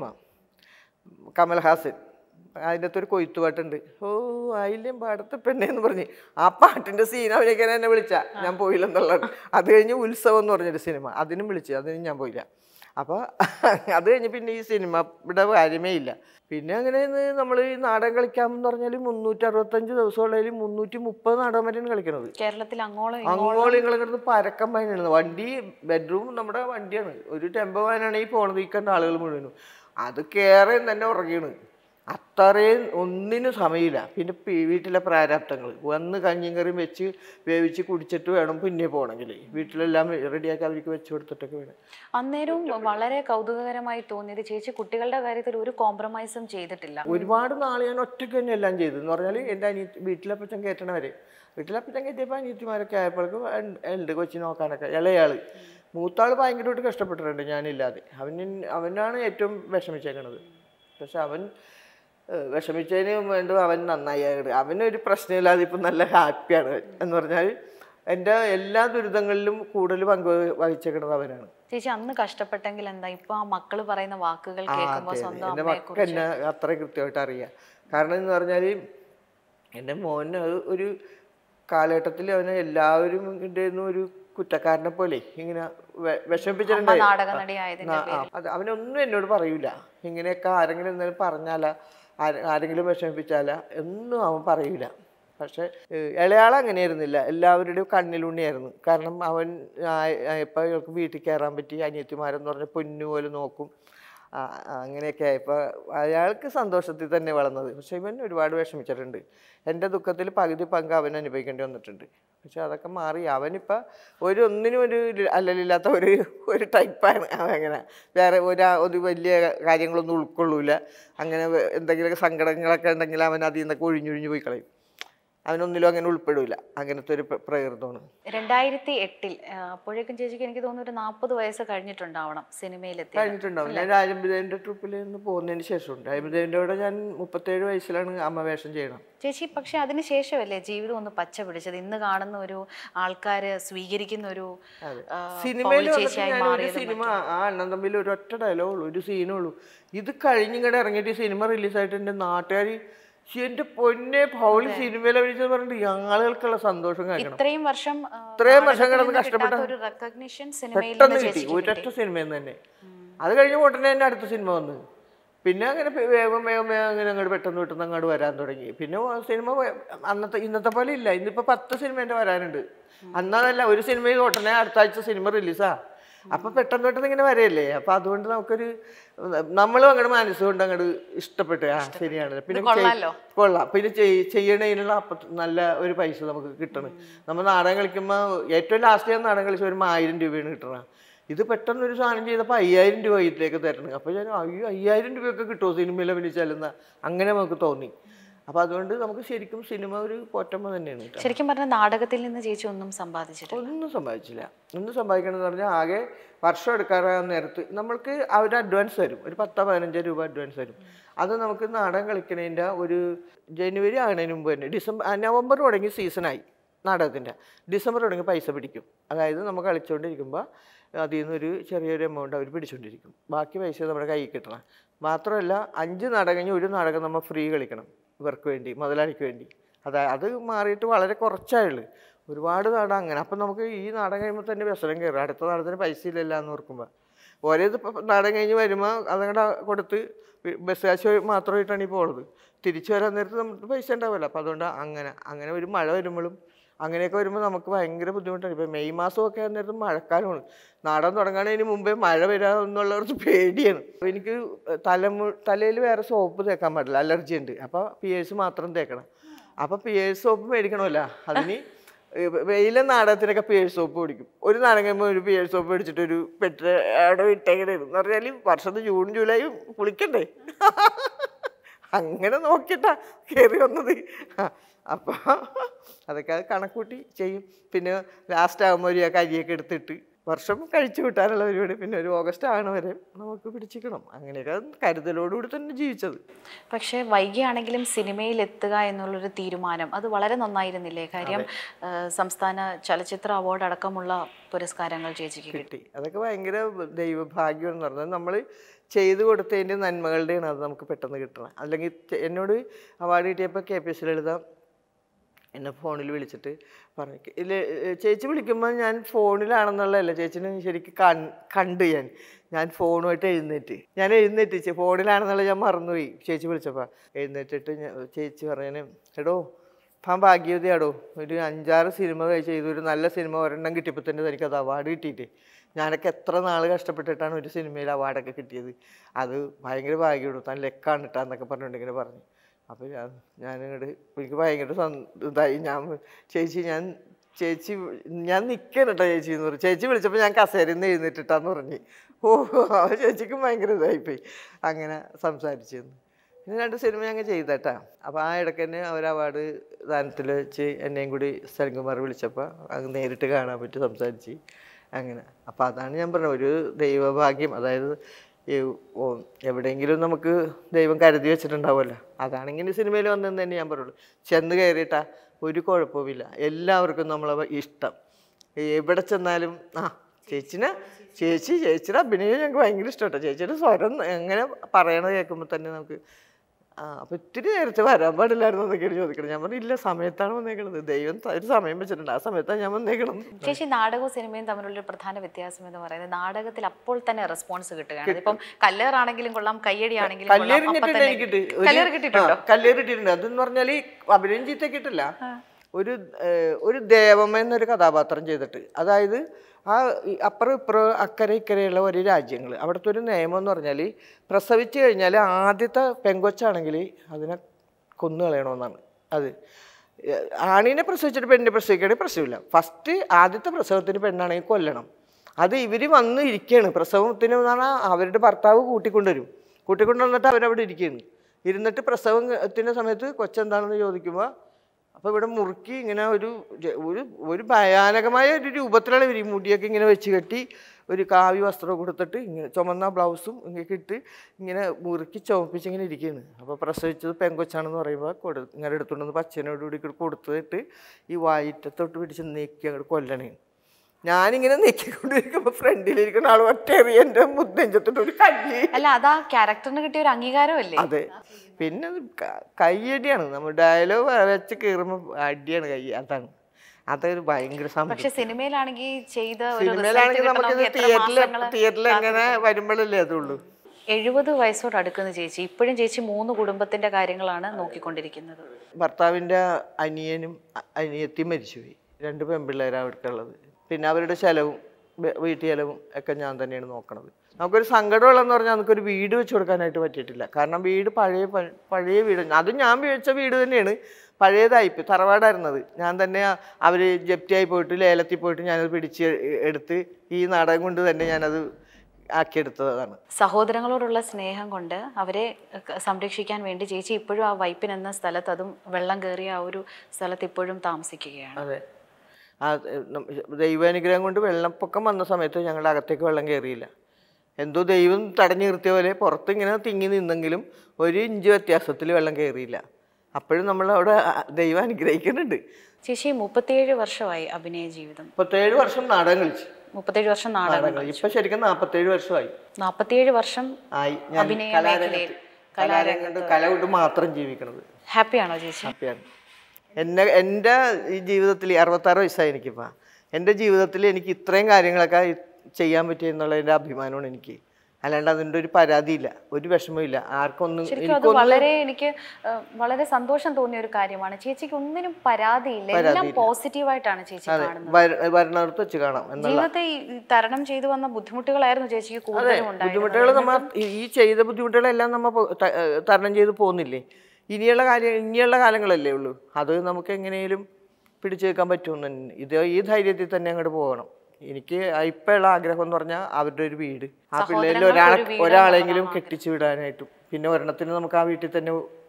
കമൽഹാസൻ അതിൻ്റെ അകത്തൊരു ഒരു കൊയ്ത്തുപാട്ടുണ്ട് ഓ ആയില്യം പാടത്തെ പെണ്ണേന്ന് പറഞ്ഞ് ആ പാട്ടിൻ്റെ സീൻ അഭിനയിക്കാൻ എന്നെ വിളിച്ച ഞാൻ പോയില്ലെന്നുള്ളത് അത് കഴിഞ്ഞ് ഉത്സവം എന്ന് പറഞ്ഞൊരു സിനിമ അതിനും വിളിച്ചു അതിനും ഞാൻ പോയില്ല അപ്പോൾ അത് കഴിഞ്ഞ് പിന്നെ ഈ സിനിമയുടെ കാര്യമേ ഇല്ല പിന്നെ അങ്ങനെ നമ്മൾ ഈ നാടകം കളിക്കാമെന്ന് പറഞ്ഞാൽ മുന്നൂറ്റി അറുപത്തഞ്ച് ദിവസമുള്ളതിൽ മുന്നൂറ്റി മുപ്പത് നാടകം വരെയാണ് കളിക്കുന്നത് കേരളത്തിൽ അങ്ങോളം അങ്ങോളം ഇങ്ങളിങ്ങനെ പരക്കം പയനാണ് വണ്ടി ബെഡ്റൂം നമ്മുടെ വണ്ടിയാണ് ഒരു ടെമ്പോ വാനാണ് ഈ പോണത് ഈ കണ്ട ആളുകൾ മുഴുവനും അത് കയറി തന്നെ ഉറങ്ങിയാണ് അത്രയും ഒന്നിനും സമയമില്ല പിന്നെ പി- വീട്ടിലെ പ്രാരാബ്ദങ്ങൾ വന്ന് കഞ്ഞിയും കറിയും വെച്ച് വേവിച്ച് കുടിച്ചിട്ട് വേണം പിന്നെ പോകണമെങ്കിൽ വീട്ടിലെല്ലാം റെഡിയാക്കി അവർക്ക് വെച്ച് കൊടുത്തിട്ടൊക്കെ വേണം അന്നേരവും വളരെ കൗതുകകരമായി തോന്നിയത് ചേച്ചി കുട്ടികളുടെ കാര്യത്തിൽ ഒരു കോംപ്രമൈസും ചെയ്തിട്ടില്ല ഒരുപാട് നാൾ ഞാൻ ഒറ്റയ്ക്ക് തന്നെ എല്ലാം ചെയ്തു എന്ന് പറഞ്ഞാൽ എൻ്റെ അനിയത്തി വീട്ടിലപ്പച്ചൻ കയറ്റണവരെ വീട്ടിലപ്പച്ചൻ കയറ്റിയപ്പോൾ അനിയത്തിമാരൊക്കെ ആയപ്പോഴേക്കും ഉണ്ട് കൊച്ചി നോക്കാനൊക്കെ ഇളയാള് മൂത്താൾ ഭയങ്കരമായിട്ട് കഷ്ടപ്പെട്ടിട്ടുണ്ട് ഞാനില്ലാതെ അവന് അവനാണ് ഏറ്റവും വിഷമിച്ചേക്കണത് പക്ഷെ അവൻ ഏഹ്, വിഷമിച്ചതിന് വേണ്ടി അവൻ നന്നായി അങ്ങട് അവനൊരു പ്രശ്നമില്ലാതെ ഇപ്പം നല്ല ഹാപ്പിയാണ് എന്ന് പറഞ്ഞാൽ എൻ്റെ എല്ലാ ദുരിതങ്ങളിലും കൂടുതൽ പങ്ക് വഹിച്ചേക്കണത് അവനാണ് ചേച്ചി അന്ന് കഷ്ടപ്പെട്ടെങ്കിൽ എന്താ ഇപ്പൊ ആ മക്കള് പറയുന്ന വാക്കുകൾ ആ, കേൾക്കുമ്പോ അതെ, അതെ. സ്വന്തം എൻ്റെ അമ്മയെ മക്ക എന്നെ അത്ര കൃത്യമായിട്ട് അറിയാം കാരണം എന്ന് പറഞ്ഞാൽ എൻ്റെ മോന് അത് ഒരു കാലഘട്ടത്തിൽ അവനെ എല്ലാവരും ഇടയിൽ ഒരു കുറ്റക്കാരനെ പോലെ ഇങ്ങനെ വെ- അമ്മ വിഷമിപ്പിച്ചിട്ടുണ്ടായി നാടക നടിയായതിന്റെ ആ, ആ, അത് അവനൊന്നും എന്നോട് പറയൂല ഇങ്ങനെയൊക്കെ ആരെങ്കിലും എന്തെങ്കിലും പറഞ്ഞാല ആരെങ്കിലും വിഷമിപ്പിച്ചാല ഒന്നും അവൻ പറയൂല പക്ഷെ ഏഹ്, ഇളയാൾ അങ്ങനെയായിരുന്നില്ല എല്ലാവരുടെയും കണ്ണിലുണ്ണിയായിരുന്നു കാരണം അവൻ ഇപ്പം ഇയാൾക്ക് വീട്ടിൽ കയറാൻ പറ്റി അനിയത്തിമാരെന്ന് പറഞ്ഞ പൊന്നു പോലെ നോക്കും ആ, ആ, അങ്ങനെയൊക്കെ ആയപ്പോൾ അയാൾക്ക് സന്തോഷത്തിൽ തന്നെ വളർന്നത് പക്ഷെ ഇവൻ ഒരുപാട് വിഷമിച്ചിട്ടുണ്ട് എൻ്റെ ദുഃഖത്തിൽ പകുതി പങ്ക് അവൻ അനുഭവിക്കേണ്ടി വന്നിട്ടുണ്ട് പക്ഷെ അതൊക്കെ മാറി അവനിപ്പോൾ ഒരു ഒന്നിനും ഒരു ല- അല്ലലില്ലാത്ത ഒരു ഒരു ടൈപ്പാണ് അവൻ അങ്ങനെ വേറെ ഒരു ഒരു വലിയ കാര്യങ്ങളൊന്നും ഉൾക്കൊള്ളൂല അങ്ങനെ വെ- എന്തെങ്കിലുമൊക്കെ സങ്കടങ്ങളൊക്കെ ഉണ്ടെങ്കിൽ അവൻ അതിൽ നിന്നൊക്കെ ഒഴിഞ്ഞൊഴിഞ്ഞ് പോയി കളയും അവനൊന്നിലും അങ്ങനെ ഉൾപ്പെടില്ല അങ്ങനത്തെ ഒരു പ്ര- പ്രകൃതമാണ് രണ്ടായിരത്തി എട്ടിൽ അപ്പോഴേക്കും ചേച്ചിക്ക് എനിക്ക് തോന്നുന്നു ഒരു നാൽപ്പത് വയസ്സ് കഴിഞ്ഞിട്ടുണ്ടാവണം സിനിമയിലെത്തി കഴിഞ്ഞിട്ടുണ്ടാവും ഞാൻ രാജംബിദേവിൻ്റെ ട്രിപ്പിൽ നിന്ന് പോകുന്നതിന് ശേഷമുണ്ട് രാജംബിദേവിൻ്റെ കൂടെ ഞാൻ മുപ്പത്തേഴ് വയസ്സിലാണ് അമ്മ വേഷം ചെയ്യണം ചേച്ചി പക്ഷെ അതിന് ശേഷമല്ലേ ജീവിതം ഒന്ന് പച്ച പിടിച്ചത് ഇന്ന് കാണുന്ന ഒരു ആൾക്കാര് സ്വീകരിക്കുന്ന ഒരു ആ, സിനിമയിൽ പൗൾ വന്നിട്ട് ചേച്ചിയായി ഞാൻ ഒരു മാറിയത് സിനിമ ആ അണ്ണൻ തമ്മിൽ ഒരു ഒറ്റ ഡയലോഗ് ഉള്ളൂ ഒരു സീനുള്ളൂ ഇത് കഴിഞ്ഞിങ്ങടെ ഇറങ്ങിയിട്ട് ഈ സിനിമ റിലീസായിട്ട് എൻ്റെ നാട്ടുകാർ എൻ്റെ പൊന്നെ പൗളി സിനിമയിൽ അഭിനയിച്ചത് പറഞ്ഞിട്ട് ഈ ആളുകൾക്കുള്ള സന്തോഷം കാണിക്കണം ഇത്രയും വർഷം ആ, ഇത്രയും വർഷം നാടകത്തിൽ കിടന്ന് നിന്ന് കഷ്ടപ്പെട്ട കിട്ടാത്ത ഒരു റെക്കഗ്നിഷൻ സിനിമയിൽ പെട്ടെന്ന് നിന്ന് കിട്ടി ചേച്ചിക്ക് ഒരൊറ്റ സിനിമയിൽ തന്നെ അത് കഴിഞ്ഞ് ഉടനെ തന്നെ അടുത്ത സിനിമ വന്നു പിന്നെ അങ്ങനെ പെ- വേഗം വേഗം വേഗം അങ്ങനെ അങ്ങോട്ട് പെട്ടെന്ന് പെട്ടെന്ന് അങ്ങോട്ട് വരാൻ തുടങ്ങി പിന്നെ ഓ സിനിമ വേ- അന്നത്തെ ഇന്നത്തെ പോലെ ഇല്ല ഇന്നിപ്പോൾ പത്ത് സിനിമ എൻ്റെ വരാനുണ്ട് അന്നതല്ല ഒരു സിനിമയിൽ ഉടനെ അടുത്ത ആഴ്ച സിനിമ റിലീസാ അപ്പോൾ പെട്ടെന്ന് പെട്ടെന്ന് ഇങ്ങനെ വരെയല്ലേ അപ്പോൾ അതുകൊണ്ട് നമുക്കൊരു നമ്മളും അങ്ങോട്ട് മനസ്സുകൊണ്ട് അങ്ങോട്ട് ഇഷ്ടപ്പെട്ടു ആ ശരിയാണ് പിന്നെ ചെയ്- കൊള്ളാലോ. കൊള്ളാം പിന്നെ ചെയ്- ചെയ്യണതിനുള്ള അപ്പ നല്ല ഒരു പൈസ നമുക്ക് കിട്ടണം നമ്മൾ നാടകം കളിക്കുമ്പോൾ ഏറ്റവും ലാസ്റ്റ് ഞാൻ നാടകം കളിച്ച വരുമ്പോൾ ആയിരം രൂപയാണ് കിട്ടണം ഇത് പെട്ടെന്ന് ഒരു സാധനം ചെയ്തപ്പോൾ അയ്യായിരം രൂപ ഇതിലേക്ക് തരണം അപ്പോൾ ഞാൻ അയ്യോ അയ്യായിരം രൂപയൊക്കെ കിട്ടുമോ സിനിമയിൽ അഭിനയിച്ചാലെന്ന അങ്ങനെ നമുക്ക് തോന്നി അപ്പോൾ അതുകൊണ്ട് നമുക്ക് ശരിക്കും സിനിമ ഒരു പോറ്റമ്മ തന്നെയാണ് കേട്ടോ ശരിക്കും പറഞ്ഞ നാടകത്തിൽ നിന്ന് ചേച്ചി ഒന്നും സമ്പാദിച്ചിട്ടില്ല ഒന്നും സമ്പാദിച്ചില്ല ഒന്നും സമ്പാദിക്കണമെന്ന് പറഞ്ഞാൽ ആകെ വർഷം എടുക്കാറാകുന്ന നേരത്ത് നമ്മൾക്ക് അവർ അഡ്വാൻസ് തരും ഒരു പത്തോ പതിനഞ്ചോ രൂപ അഡ്വാൻസ് തരും അത് നമുക്ക് നാടകം കളിക്കണതിൻ്റെ ഒരു ജനുവരി ആകുന്നതിന് മുമ്പ് തന്നെ ഡിസംബർ ആ, നവംബർ തുടങ്ങി സീസണായി നാടകത്തിൻ്റെ ഡിസംബർ തുടങ്ങി പൈസ പിടിക്കും അതായത് നമ്മൾ കളിച്ചുകൊണ്ടിരിക്കുമ്പോൾ അതിൽ നിന്നൊരു ചെറിയൊരു എമൗണ്ട് അവർ പിടിച്ചുകൊണ്ടിരിക്കും ബാക്കി പൈസ നമ്മുടെ കയ്യിൽ കിട്ടണം മാത്രമല്ല അഞ്ച് നാടകം കഴിഞ്ഞ് ഒരു നാടകം നമ്മൾ ഫ്രീ കളിക്കണം ഇവർക്ക് വേണ്ടി മുതലാളിക്ക് വേണ്ടി അതാ അത് മാറിയിട്ട് വളരെ കുറച്ചായുള്ളൂ ഒരുപാട് നാടകം അങ്ങനെ അപ്പം നമുക്ക് ഈ നാടകം കഴിയുമ്പോൾ തന്നെ വ്യസനം കയറും അടുത്ത നാടകത്തിന് പൈസ ഇല്ലല്ലോ എന്ന് ഓർക്കുമ്പോൾ ഒരേ ഇത് ഇപ്പം നാടകം കഴിഞ്ഞ് വരുമ്പോൾ അതങ്ങടെ കൊടുത്ത് വി- ബസ് കാശ് മാത്രമായിട്ടാണ് ഈ പോകുന്നത് തിരിച്ചു വരാൻ നേരത്ത് നമുക്ക് പൈസ ഉണ്ടാവില്ല അപ്പം അതുകൊണ്ട് അങ്ങനെ അങ്ങനെ ഒരു മഴ വരുമ്പോഴും അങ്ങനെയൊക്കെ വരുമ്പോൾ നമുക്ക് ഭയങ്കര ബുദ്ധിമുട്ടാണ് ഇപ്പം മെയ് മാസമൊക്കെ നേരത്ത് മഴക്കാലമാണ് നാടകം തുടങ്ങുന്നതിന് മുമ്പേ മഴ വരാമെന്നുള്ളവർക്ക് പേടിയാണ് അപ്പോൾ എനിക്ക് തലമു തലയിൽ വേറെ സോപ്പ് തേക്കാൻ പാടില്ല അലർജി ഉണ്ട് അപ്പോൾ പിയേഴ്സ് മാത്രം തേക്കണം അപ്പോൾ പിയേഴ്സ് സോപ്പ് മേടിക്കണമല്ലോ അതിന് വെയിലെ നാടകത്തിനൊക്കെ പിയേഴ്സ് സോപ്പ് പിടിക്കും ഒരു നാടകം കഴിയുമ്പോൾ ഒരു പിയേഴ്സ് സോപ്പ് മേടിച്ചിട്ട് ഒരു പെട്ട് അവിടെ ഇട്ടേക്കണേ എന്ന് പറഞ്ഞാൽ വർഷത്തിൽ ജൂൺ ജൂലൈ കുളിക്കണ്ടേ അങ്ങനെ നോക്കിയിട്ടാ കയറി വന്നത് അപ്പോൾ അതൊക്കെ അത് കണക്കൂട്ടി ചെയ്യും പിന്നെ ലാസ്റ്റ് ആകുമ്പോൾ ഒരു കരിയൊക്കെ എടുത്തിട്ട് വർഷം കഴിച്ചു വിട്ടാനുള്ള പരിപാടി പിന്നെ ഒരു ഓഗസ്റ്റ് ആകണ വരെ നമുക്ക് പിടിച്ചിക്കണം അങ്ങനെയൊക്കെ കരുതലോടുകൂടി തന്നെ ജീവിച്ചത് പക്ഷേ വൈകിയാണെങ്കിലും സിനിമയിൽ എത്തുക എന്നുള്ളൊരു തീരുമാനം അത് വളരെ നന്നായിരുന്നില്ലേ കാര്യം ആ, സംസ്ഥാന ചലച്ചിത്ര അവാർഡ് അടക്കമുള്ള പുരസ്കാരങ്ങൾ ചേച്ചിക്ക് കിട്ടി കിട്ടി അതൊക്കെ ഭയങ്കര ദൈവഭാഗ്യമെന്ന് പറഞ്ഞത് നമ്മൾ ചെയ്തു കൊടുത്തതിൻ്റെ നന്മകളുടെയാണ് അത് നമുക്ക് പെട്ടെന്ന് കിട്ടണം അല്ലെങ്കിൽ ചെ- എന്നോട് അവാർഡ് കിട്ടിയപ്പോൾ കെ പി എസ് ലളിത എന്നെ ഫോണിൽ വിളിച്ചിട്ട് പറഞ്ഞു ഇല്ല ഏ, ചേച്ചി വിളിക്കുമ്പോൾ ഞാൻ ഫോണിലാണെന്നുള്ളതല്ല ചേച്ചിനെ ശരിക്കും കൺ കണ്ട് ഞാൻ ഞാൻ ഫോണുമായിട്ട് എഴുന്നേറ്റ് ഞാൻ എഴുന്നേറ്റ് ചെ- ഫോണിലാണെന്നുള്ളത് ഞാൻ മറന്നുപോയി ചേച്ചി വിളിച്ചപ്പോൾ എഴുന്നേറ്റിട്ട് ഞാൻ ചേച്ചി പറഞ്ഞു എടോ ഞാൻ ഭാഗ്യവതിയാടോ ഒരു അഞ്ചാറ് സിനിമ ചെയ്തു ഒരു നല്ല സിനിമ ഒരെണ്ണം കിട്ടിയപ്പോൾ തന്നെ തനിക്ക് അത് അവാർഡ് കിട്ടിയിട്ട് ഞാനൊക്കെ എത്ര നാൾ കഷ്ടപ്പെട്ടിട്ടാണ് ഒരു സിനിമയിൽ അവാർഡൊക്കെ കിട്ടിയത് അത് ഭയങ്കര ഭാഗ്യമുള്ളൂ താൻ ലെക്കാണ് ഇട്ടാ എന്നൊക്കെ പറഞ്ഞുകൊണ്ട് ഇങ്ങനെ പറഞ്ഞു അപ്പോൾ ഞാൻ ഞാനിങ്ങോട്ട് എനിക്ക് ഭയങ്കര സന്- ഇതായി ഞാൻ ചേച്ചി ഞാൻ ചേച്ചി ഞാൻ നിൽക്കണം കേട്ടോ ചേച്ചി എന്ന് പറഞ്ഞു ചേച്ചി വിളിച്ചപ്പോൾ ഞാൻ കസേരയിൽ നിന്ന് എഴുന്നേറ്റിട്ടാന്ന് പറഞ്ഞു ഓ ആ ചേച്ചിക്കും ഭയങ്കര ഇതായിപ്പോയി അങ്ങനെ സംസാരിച്ചിരുന്നു പിന്നെ രണ്ട് സിനിമ ഞങ്ങൾ ചെയ്തേട്ടാ അപ്പോൾ ആ ഇടയ്ക്ക് തന്നെ അവർ അവാർഡ് ദാനത്തിൽ വെച്ച് എന്നെയും കൂടി സെൽകുമാർ വിളിച്ചപ്പോൾ അത് നേരിട്ട് കാണാൻ പറ്റി സംസാരിച്ച് അങ്ങനെ അപ്പോൾ അതാണ് ഞാൻ പറഞ്ഞത് ഒരു ദൈവഭാഗ്യം അതായത് ഈ ഓ- എവിടെയെങ്കിലും നമുക്ക് ദൈവം കരുതി വെച്ചിട്ടുണ്ടാവുമല്ലോ അതാണെങ്കിൽ സിനിമയിൽ വന്നതെന്ന് തന്നെ ഞാൻ പറയുള്ളൂ ചെന്ന് കയറിയിട്ടാ ഒരു കുഴപ്പവുമില്ല എല്ലാവർക്കും നമ്മളെ ഇഷ്ടം എവിടെ ചെന്നാലും ആ ചേച്ചിനെ ചേച്ചി ചേച്ചിയുടെ അഭിനയം ഞങ്ങൾക്ക് ഭയങ്കര ഇഷ്ടട്ടോ ചേച്ചിയുടെ സ്വരം എങ്ങനെ പറയണത് കേൾക്കുമ്പോൾ തന്നെ നമുക്ക് ആ അപ്പം ഇത്തിരി നേരത്തെ വരാൻ പാടില്ലായിരുന്നു എന്നൊക്കെയാണ് ചോദിക്കണം ഞാൻ പറഞ്ഞു ഇല്ല സമയത്താണ് വന്നേക്കണത് ദൈവം ത- ഒരു സമയം വെച്ചിട്ടുണ്ട് ആ സമയത്താണ് ഞാൻ വന്നേക്കണം ചേച്ചി നാടകവും സിനിമയും തമ്മിലുള്ള ഒരു പ്രധാന വ്യത്യാസം എന്ന് പറയുന്നത് നാടകത്തിൽ അപ്പോൾ തന്നെ റെസ്പോൺസ് കിട്ടുകയാണ് ഇപ്പം കല്ലേറാണെങ്കിലും കൊള്ളാം കയ്യടി ആണെങ്കിലും കൊള്ളാം കല്ലേറ് അപ്പം കിട്ടിയിട്ടുണ്ട് തന്നെ എനിക്കിട്ട് കല്ലേറ് കിട്ടിയിട്ടുണ്ടോ കല്ലേറ് കിട്ടിയിട്ടുണ്ട് അതെന്ന് പറഞ്ഞാൽ ഈ അഭിനയം ചീത്ത കിട്ടില്ല ഒരു ഏഹ്, ഒരു ദേവമ്മ എന്നൊരു കഥാപാത്രം ചെയ്തിട്ട് അതായത് ആ ഈ അപ്പുറം ഇപ്പുറം അക്കരെ ഇക്കരെയുള്ള ഒരു രാജ്യങ്ങൾ അവിടുത്തെ ഒരു നിയമം എന്ന് പറഞ്ഞാൽ പ്രസവിച്ചു കഴിഞ്ഞാൽ ആദ്യത്തെ പെങ്കൊച്ചാണെങ്കിൽ അതിനെ കൊന്നു കളയണമെന്നാണ് അത് ഏഹ്, ആണിനെ പ്രസവിച്ചിട്ട് പെണ്ണിനെ പ്രസവിക്കുകയാണെങ്കിൽ പ്രസവമില്ല ഫസ്റ്റ് ആദ്യത്തെ പ്രസവത്തിന് പെണ്ണാണെങ്കിൽ കൊല്ലണം അത് ഇവർ വന്ന് ഇരിക്കുകയാണ് പ്രസവത്തിന് എന്ന് പറഞ്ഞാൽ അവരുടെ ഭർത്താവ് കൂട്ടിക്കൊണ്ടുവരും കൂട്ടിക്കൊണ്ടുവന്നിട്ട് അവരവിടെ ഇരിക്കുകയാണ് ഇരുന്നിട്ട് പ്രസവത്തിൻ്റെ സമയത്ത് കൊച്ചെന്താണെന്ന് ചോദിക്കുമ്പോൾ അപ്പോൾ ഇവിടെ മുറുക്കി ഇങ്ങനെ ഒരു ജ- ഒരു ഒരു ഭയാനകമായ ഒരു രൂപത്തിലുള്ള ഇവർ ഈ മുടിയൊക്കെ ഇങ്ങനെ വെച്ച് കെട്ടി ഒരു കാവ്യ വസ്ത്രം കൊടുത്തിട്ട് ഇങ്ങനെ ചുമന്ന ബ്ലൗസും ഇങ്ങനെ ഇട്ട് ഇങ്ങനെ മുറുക്കി ചുമപ്പിച്ച് ഇങ്ങനെ ഇരിക്കുകയാണ് അപ്പോൾ പ്രസവിച്ചത് പെങ്കൊച്ചാണെന്ന് പറയുമ്പോൾ കൊടു ഇങ്ങനെ എടുത്തുകൊണ്ടുവന്ന് പച്ചനോടുകൂടി കൊടുത്തിട്ട് ഈ വായിറ്റത്തോട്ട് പിടിച്ച് നീക്കി അങ്ങോട്ട് കൊല്ലണേ ഞാനിങ്ങനെ നീക്കിക്കൊണ്ടിരിക്കുമ്പോൾ ഫ്രണ്ടിലിരിക്കുന്ന ആൾ ഒറ്റേറി എൻ്റെ മുദ്ദഞ്ചത്തോട്ട് ഒരു കല്ല് അല്ല അതാ ക്യാരക്ടറിന് കിട്ടിയ ഒരു അംഗീകാരമല്ലേ അതെ പിന്നെ അത് ക- കയ്യടിയാണ് നമ്മൾ ഡയലോഗ് വെച്ച് കയറുമ്പോൾ അടിയാണ് കൈ അതാണ് അതൊരു ഭയങ്കര സംഭവം പക്ഷെ സിനിമയിലാണെങ്കിൽ ചെയ്ത ഒരു സിനിമയിലാണെങ്കിൽ റിസൾട്ട് നമുക്കിത് കിട്ടണമെങ്കിൽ എത്ര തിയേറ്ററിൽ മാസങ്ങള് തിയേറ്ററിൽ എങ്ങനെ വരുമ്പോഴല്ലേ അതുള്ളൂ എഴുപത് വയസ്സോട് അടുക്കുന്ന ചേച്ചി ഇപ്പോഴും ചേച്ചി മൂന്ന് കുടുംബത്തിന്റെ കാര്യങ്ങളാണ് നോക്കിക്കൊണ്ടിരിക്കുന്നത് ഭർത്താവിൻ്റെ അനിയനും അ- അനിയത്തിയും മരിച്ചുപോയി രണ്ട് പെൺപിള്ളേരാണ് അവർക്കുള്ളത് പിന്നെ അവരുടെ ചെലവും വെ- വീട്ടു ചെലവും ഒക്കെ ഞാൻ തന്നെയാണ് നോക്കണത് നമുക്കൊരു സങ്കടമുള്ളതെന്ന് പറഞ്ഞാൽ നമുക്കൊരു വീട് വെച്ച് കൊടുക്കാനായിട്ട് പറ്റിയിട്ടില്ല കാരണം വീട് പഴയ പ- പഴയ വീട് അതും ഞാൻ വെച്ച വീട് തന്നെയാണ് പഴയതായിപ്പോയി തറവാടായിരുന്നത് ഞാൻ തന്നെ അവർ ജപ്തിയായി പോയിട്ട് ലേലത്തിൽ പോയിട്ട് ഞാനത് പിടിച്ച് എ- എടുത്ത് ഈ നാടകം കൊണ്ട് തന്നെ ഞാനത് ആക്കിയെടുത്തതാണ് സഹോദരങ്ങളോടുള്ള സ്നേഹം കൊണ്ട് അവരെ ക- സംരക്ഷിക്കാൻ വേണ്ടി ചേച്ചി ഇപ്പോഴും ആ വൈപ്പിൻ എന്ന സ്ഥലത്ത് അതും വെള്ളം കയറിയ ആ ഒരു സ്ഥലത്ത് ഇപ്പോഴും താമസിക്കുകയാണ് അതെ ആ എ, നം- ദൈവാനുഗ്രഹം കൊണ്ട് വെള്ളപ്പൊക്കം വന്ന സമയത്ത് ഞങ്ങളുടെ അകത്തേക്ക് വെള്ളം കയറിയില്ല എന്തോ ദൈവം തടഞ്ഞു നിർത്തിയ പോലെ പുറത്ത് ഇങ്ങനെ തിങ്ങി നിന്നെങ്കിലും ഒരു ഇഞ്ച് വ്യത്യാസത്തിൽ വെള്ളം കയറിയില്ല അപ്പോഴും നമ്മൾ അവിടെ ആ- ദൈവം അനുഗ്രഹിക്കുന്നുണ്ട് ചേച്ചി മുപ്പത്തിയേഴ് വർഷമായി അഭിനയ ജീവിതം മുപ്പത്തേഴ് വർഷം നാടകം കളിച്ചു മുപ്പത്തേഴ് വർഷം നാടകം നാടകം കളി. ഇപ്പൊ ശരിക്കും നാൽപ്പത്തേഴ് വർഷമായി നാൽപ്പത്തിയേഴ് വർഷം ആയി ഞാൻ അഭിനയ കലാരംഗത്ത് മേഖലയിൽ, കലാരംഗത്ത് കല കൊണ്ട് മാത്രം ജീവിക്കണത് ഹാപ്പിയാണോ ചേച്ചി ഹാപ്പിയാണ് എന്നെ എൻ്റെ ഈ ജീവിതത്തിൽ അറുപത്താറ് വയസ്സായി എനിക്കിപ്പോൾ എൻ്റെ ജീവിതത്തിൽ എനിക്ക് ഇത്രയും കാര്യങ്ങളൊക്കെ ചെയ്യാൻ പറ്റിയെന്നുള്ളതിൻ്റെ അഭിമാനമാണ് എനിക്ക് അല്ലാണ്ട് അതിൻ്റെ ഒരു പരാതിയില്ല ഒരു വിഷമമില്ല ആർക്കൊന്നും ശരിക്കും അത് വളരെ എനിക്ക് ആ, വളരെ സന്തോഷം തോന്നിയ ഒരു കാര്യമാണ് ചേച്ചിക്ക് ഒന്നിനും പരാതിയില്ല എല്ലാം പോസിറ്റീവായിട്ടാണ് ചേച്ചി കാണുന്നത് വര- വരണവർക്ക് വെച്ച് കാണാം എന്നുള്ള ജീവിതത്തെ ഈ- ഈ തരണം ചെയ്തു വന്ന ബുദ്ധിമുട്ടുകളായിരുന്നു ചേച്ചിക്ക് കൂടുതലും ഉണ്ടായത് ബുദ്ധിമുട്ടുകൾ നമ്മൾ ഈ ചെയ്ത ബുദ്ധിമുട്ടുകളെല്ലാം നമ്മൾ തരണം ചെയ്ത് പോകുന്നില്ലേ ഇനിയുള്ള കാര്യം ഇനിയുള്ള കാലങ്ങളല്ലേ ഉള്ളൂ അത് നമുക്ക് എങ്ങനെയും പിടിച്ചു വെക്കാൻ പറ്റുമെന്ന് തന്നെ. ഇത് ഈ ധൈര്യത്തിൽ തന്നെ അങ്ങോട്ട് പോകണം എനിക്ക് ഇപ്പോഴുള്ള ആഗ്രഹം എന്ന് പറഞ്ഞാൽ അവരുടെ ഒരു വീട് ആ പിള്ളേരിൽ ഒരാളെ ഒരാളെങ്കിലും കെട്ടിച്ചു വിടാനായിട്ടും പിന്നെ ഒരെണ്ണത്തിന് നമുക്ക് ആ വീട്ടിൽ തന്നെ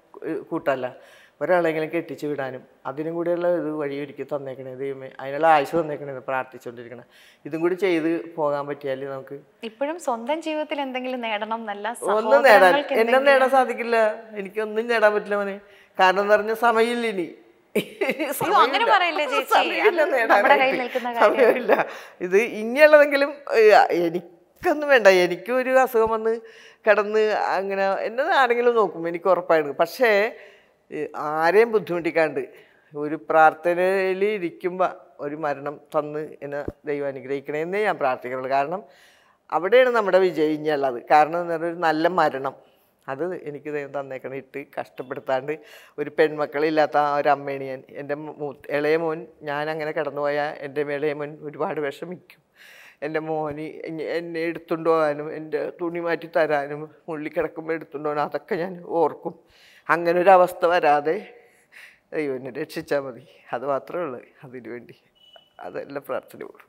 ഏഹ്, കൂട്ടല്ല ഒരാളെങ്കിലും കെട്ടിച്ച് വിടാനും അതിനും കൂടിയുള്ള ഇത് വഴിയൊരുക്കി തന്നേക്കണേ ദൈവമേ അതിനുള്ള ആയുസ് തന്നേക്കണേ എന്ന് പ്രാർത്ഥിച്ചുകൊണ്ടിരിക്കണം ഇതും കൂടി ചെയ്ത് പോകാൻ പറ്റിയാൽ നമുക്ക് ഇപ്പോഴും സ്വന്തം ജീവിതത്തിൽ എന്തെങ്കിലും നേടണം എന്നല്ല ഒന്നും നേടാൻ സഹോദരങ്ങൾക്ക് എന്നെ എന്തെങ്കിലും- നേടാൻ സാധിക്കില്ല എനിക്കൊന്നും നേടാൻ പറ്റില്ല മോനെ കാരണം എന്ന് പറഞ്ഞാൽ സമയമില്ല ഇനി അയ്യോ, അങ്ങനെ സമയമില്ല. പറയല്ലേ ചേച്ചി. സമയമില്ല അത് നേടാനായിട്ട്. നമ്മുടെ കയ്യിൽ നിൽക്കുന്ന കാര്യം. സമയമില്ല ഇത് ഇനിയുള്ളതെങ്കിലും ഏഹ്, എനിക്കൊന്നും വേണ്ട എനിക്കും ഒരു അസുഖം വന്ന് കിടന്ന് അങ്ങനെ എന്നെ ആരെങ്കിലും നോക്കും എനിക്ക് ഉറപ്പായിരുന്നു പക്ഷേ ഏഹ്, ആരെയും ബുദ്ധിമുട്ടിക്കാണ്ട് ഒരു പ്രാർത്ഥനയിൽ ഇരിക്കുമ്പോൾ ഒരു മരണം തന്ന് എന്നെ ദൈവം അനുഗ്രഹിക്കണമെന്നേ ഞാൻ പ്രാർത്ഥിക്കുന്നുള്ളൂ കാരണം അവിടെയാണ് നമ്മുടെ വിജയം ഇനിയുള്ളത് കാരണം എന്ന് പറഞ്ഞാൽ ഒരു നല്ല മരണം അത് എനിക്ക് ദൈവം തന്നേക്കണം ഇട്ട് കഷ്ടപ്പെടുത്താണ്ട് ഒരു പെൺമക്കളില്ലാത്ത ആ ഒരു അമ്മയാണ് ഞാൻ എൻ്റെ മൂത്ത് ഇളയ മോൻ ഞാൻ അങ്ങനെ കടന്നുപോയാൽ എൻ്റെ ഇളയ മോൻ ഒരുപാട് വിഷമിക്കും എൻ്റെ മോന് ഇങ്ങ- എന്നെ എടുത്തുകൊണ്ട് പോകാനും എൻ്റെ തുണി മാറ്റി തരാനും മുള്ളി കിടക്കുമ്പോൾ എടുത്തുകൊണ്ട് പോകാനും അതൊക്കെ ഞാൻ ഓർക്കും അങ്ങനെ ഒരു അവസ്ഥ വരാതെ ദൈവം എന്നെ രക്ഷിച്ചാൽ മതി അത് മാത്രമേ ഉള്ളൂ അതിനു വേണ്ടി അതെല്ലാം പ്രാർത്ഥന കൊടുക്കും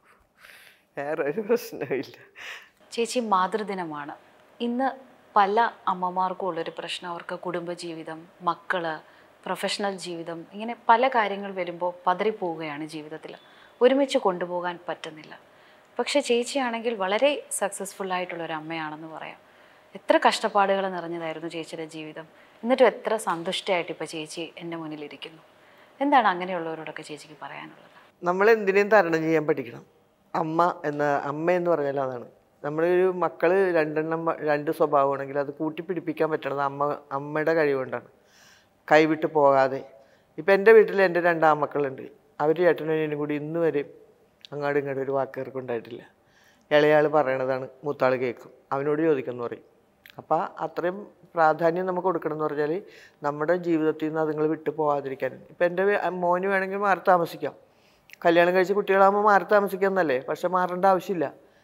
വേറെ ഒരു പ്രശ്നമില്ല ചേച്ചി മാതൃദിനമാണ് ഇന്ന് പല അമ്മമാർക്കും ഉള്ളൊരു പ്രശ്നം അവർക്ക് കുടുംബജീവിതം മക്കള് പ്രൊഫഷണൽ ജീവിതം ഇങ്ങനെ പല കാര്യങ്ങൾ വരുമ്പോൾ പതറിപ്പോവുകയാണ് ജീവിതത്തിൽ ഒരുമിച്ച് കൊണ്ടുപോകാൻ പറ്റുന്നില്ല പക്ഷേ ചേച്ചിയാണെങ്കിൽ വളരെ സക്സസ്ഫുൾ ആയിട്ടുള്ള ഒരു അമ്മയാണെന്ന് പറയാം എത്ര കഷ്ടപ്പാടുകൾ നിറഞ്ഞതായിരുന്നു ചേച്ചിയുടെ ജീവിതം എന്നിട്ടും എത്ര സന്തുഷ്ടയായിട്ട് ഇപ്പോൾ ചേച്ചി എൻ്റെ മുന്നിലിരിക്കുന്നു എന്താണ് അങ്ങനെയുള്ളവരോടൊക്കെ ചേച്ചിക്ക് പറയാനുള്ളത് നമ്മൾ എന്തിനേയും തരണം ചെയ്യാൻ പഠിക്കണം അമ്മ എന്ന അമ്മ എന്ന് പറഞ്ഞാൽ അതാണ് നമ്മളൊരു മക്കൾ രണ്ടെണ്ണം വ- രണ്ട് സ്വഭാവമാണെങ്കിൽ അത് കൂട്ടിപ്പിടിപ്പിക്കാൻ പറ്റണത് അമ്മ അമ്മയുടെ കഴിവുകൊണ്ടാണ് കൈവിട്ട് പോകാതെ ഇപ്പം എൻ്റെ വീട്ടിൽ എൻ്റെ രണ്ട് ആമക്കളുണ്ട് അവർ ചേട്ടനും അനിയനും കൂടി ഇന്ന് വരെ അങ്ങാടും ഇങ്ങോട്ടും ഒരു വാക്കുകൾക്ക് ഉണ്ടായിട്ടില്ല ഇളയാൾ പറയണതാണ് മൂത്താൾ കേൾക്കും അവനോട് ചോദിക്കുമെന്ന് പറയും അപ്പോൾ അത്രയും പ്രാധാന്യം നമുക്ക് കൊടുക്കണം എന്ന് പറഞ്ഞാൽ നമ്മുടെ ജീവിതത്തിൽ നിന്ന് അതുങ്ങൾ വിട്ടു പോകാതിരിക്കാൻ ഇപ്പം എൻ്റെ വേ- മോന് വേണമെങ്കിൽ മാറി താമസിക്കാം കല്യാണം കഴിച്ച കുട്ടികളാകുമ്പോൾ മാറി താമസിക്കാമെന്നല്ലേ പക്ഷെ മാറേണ്ട ആവശ്യമില്ല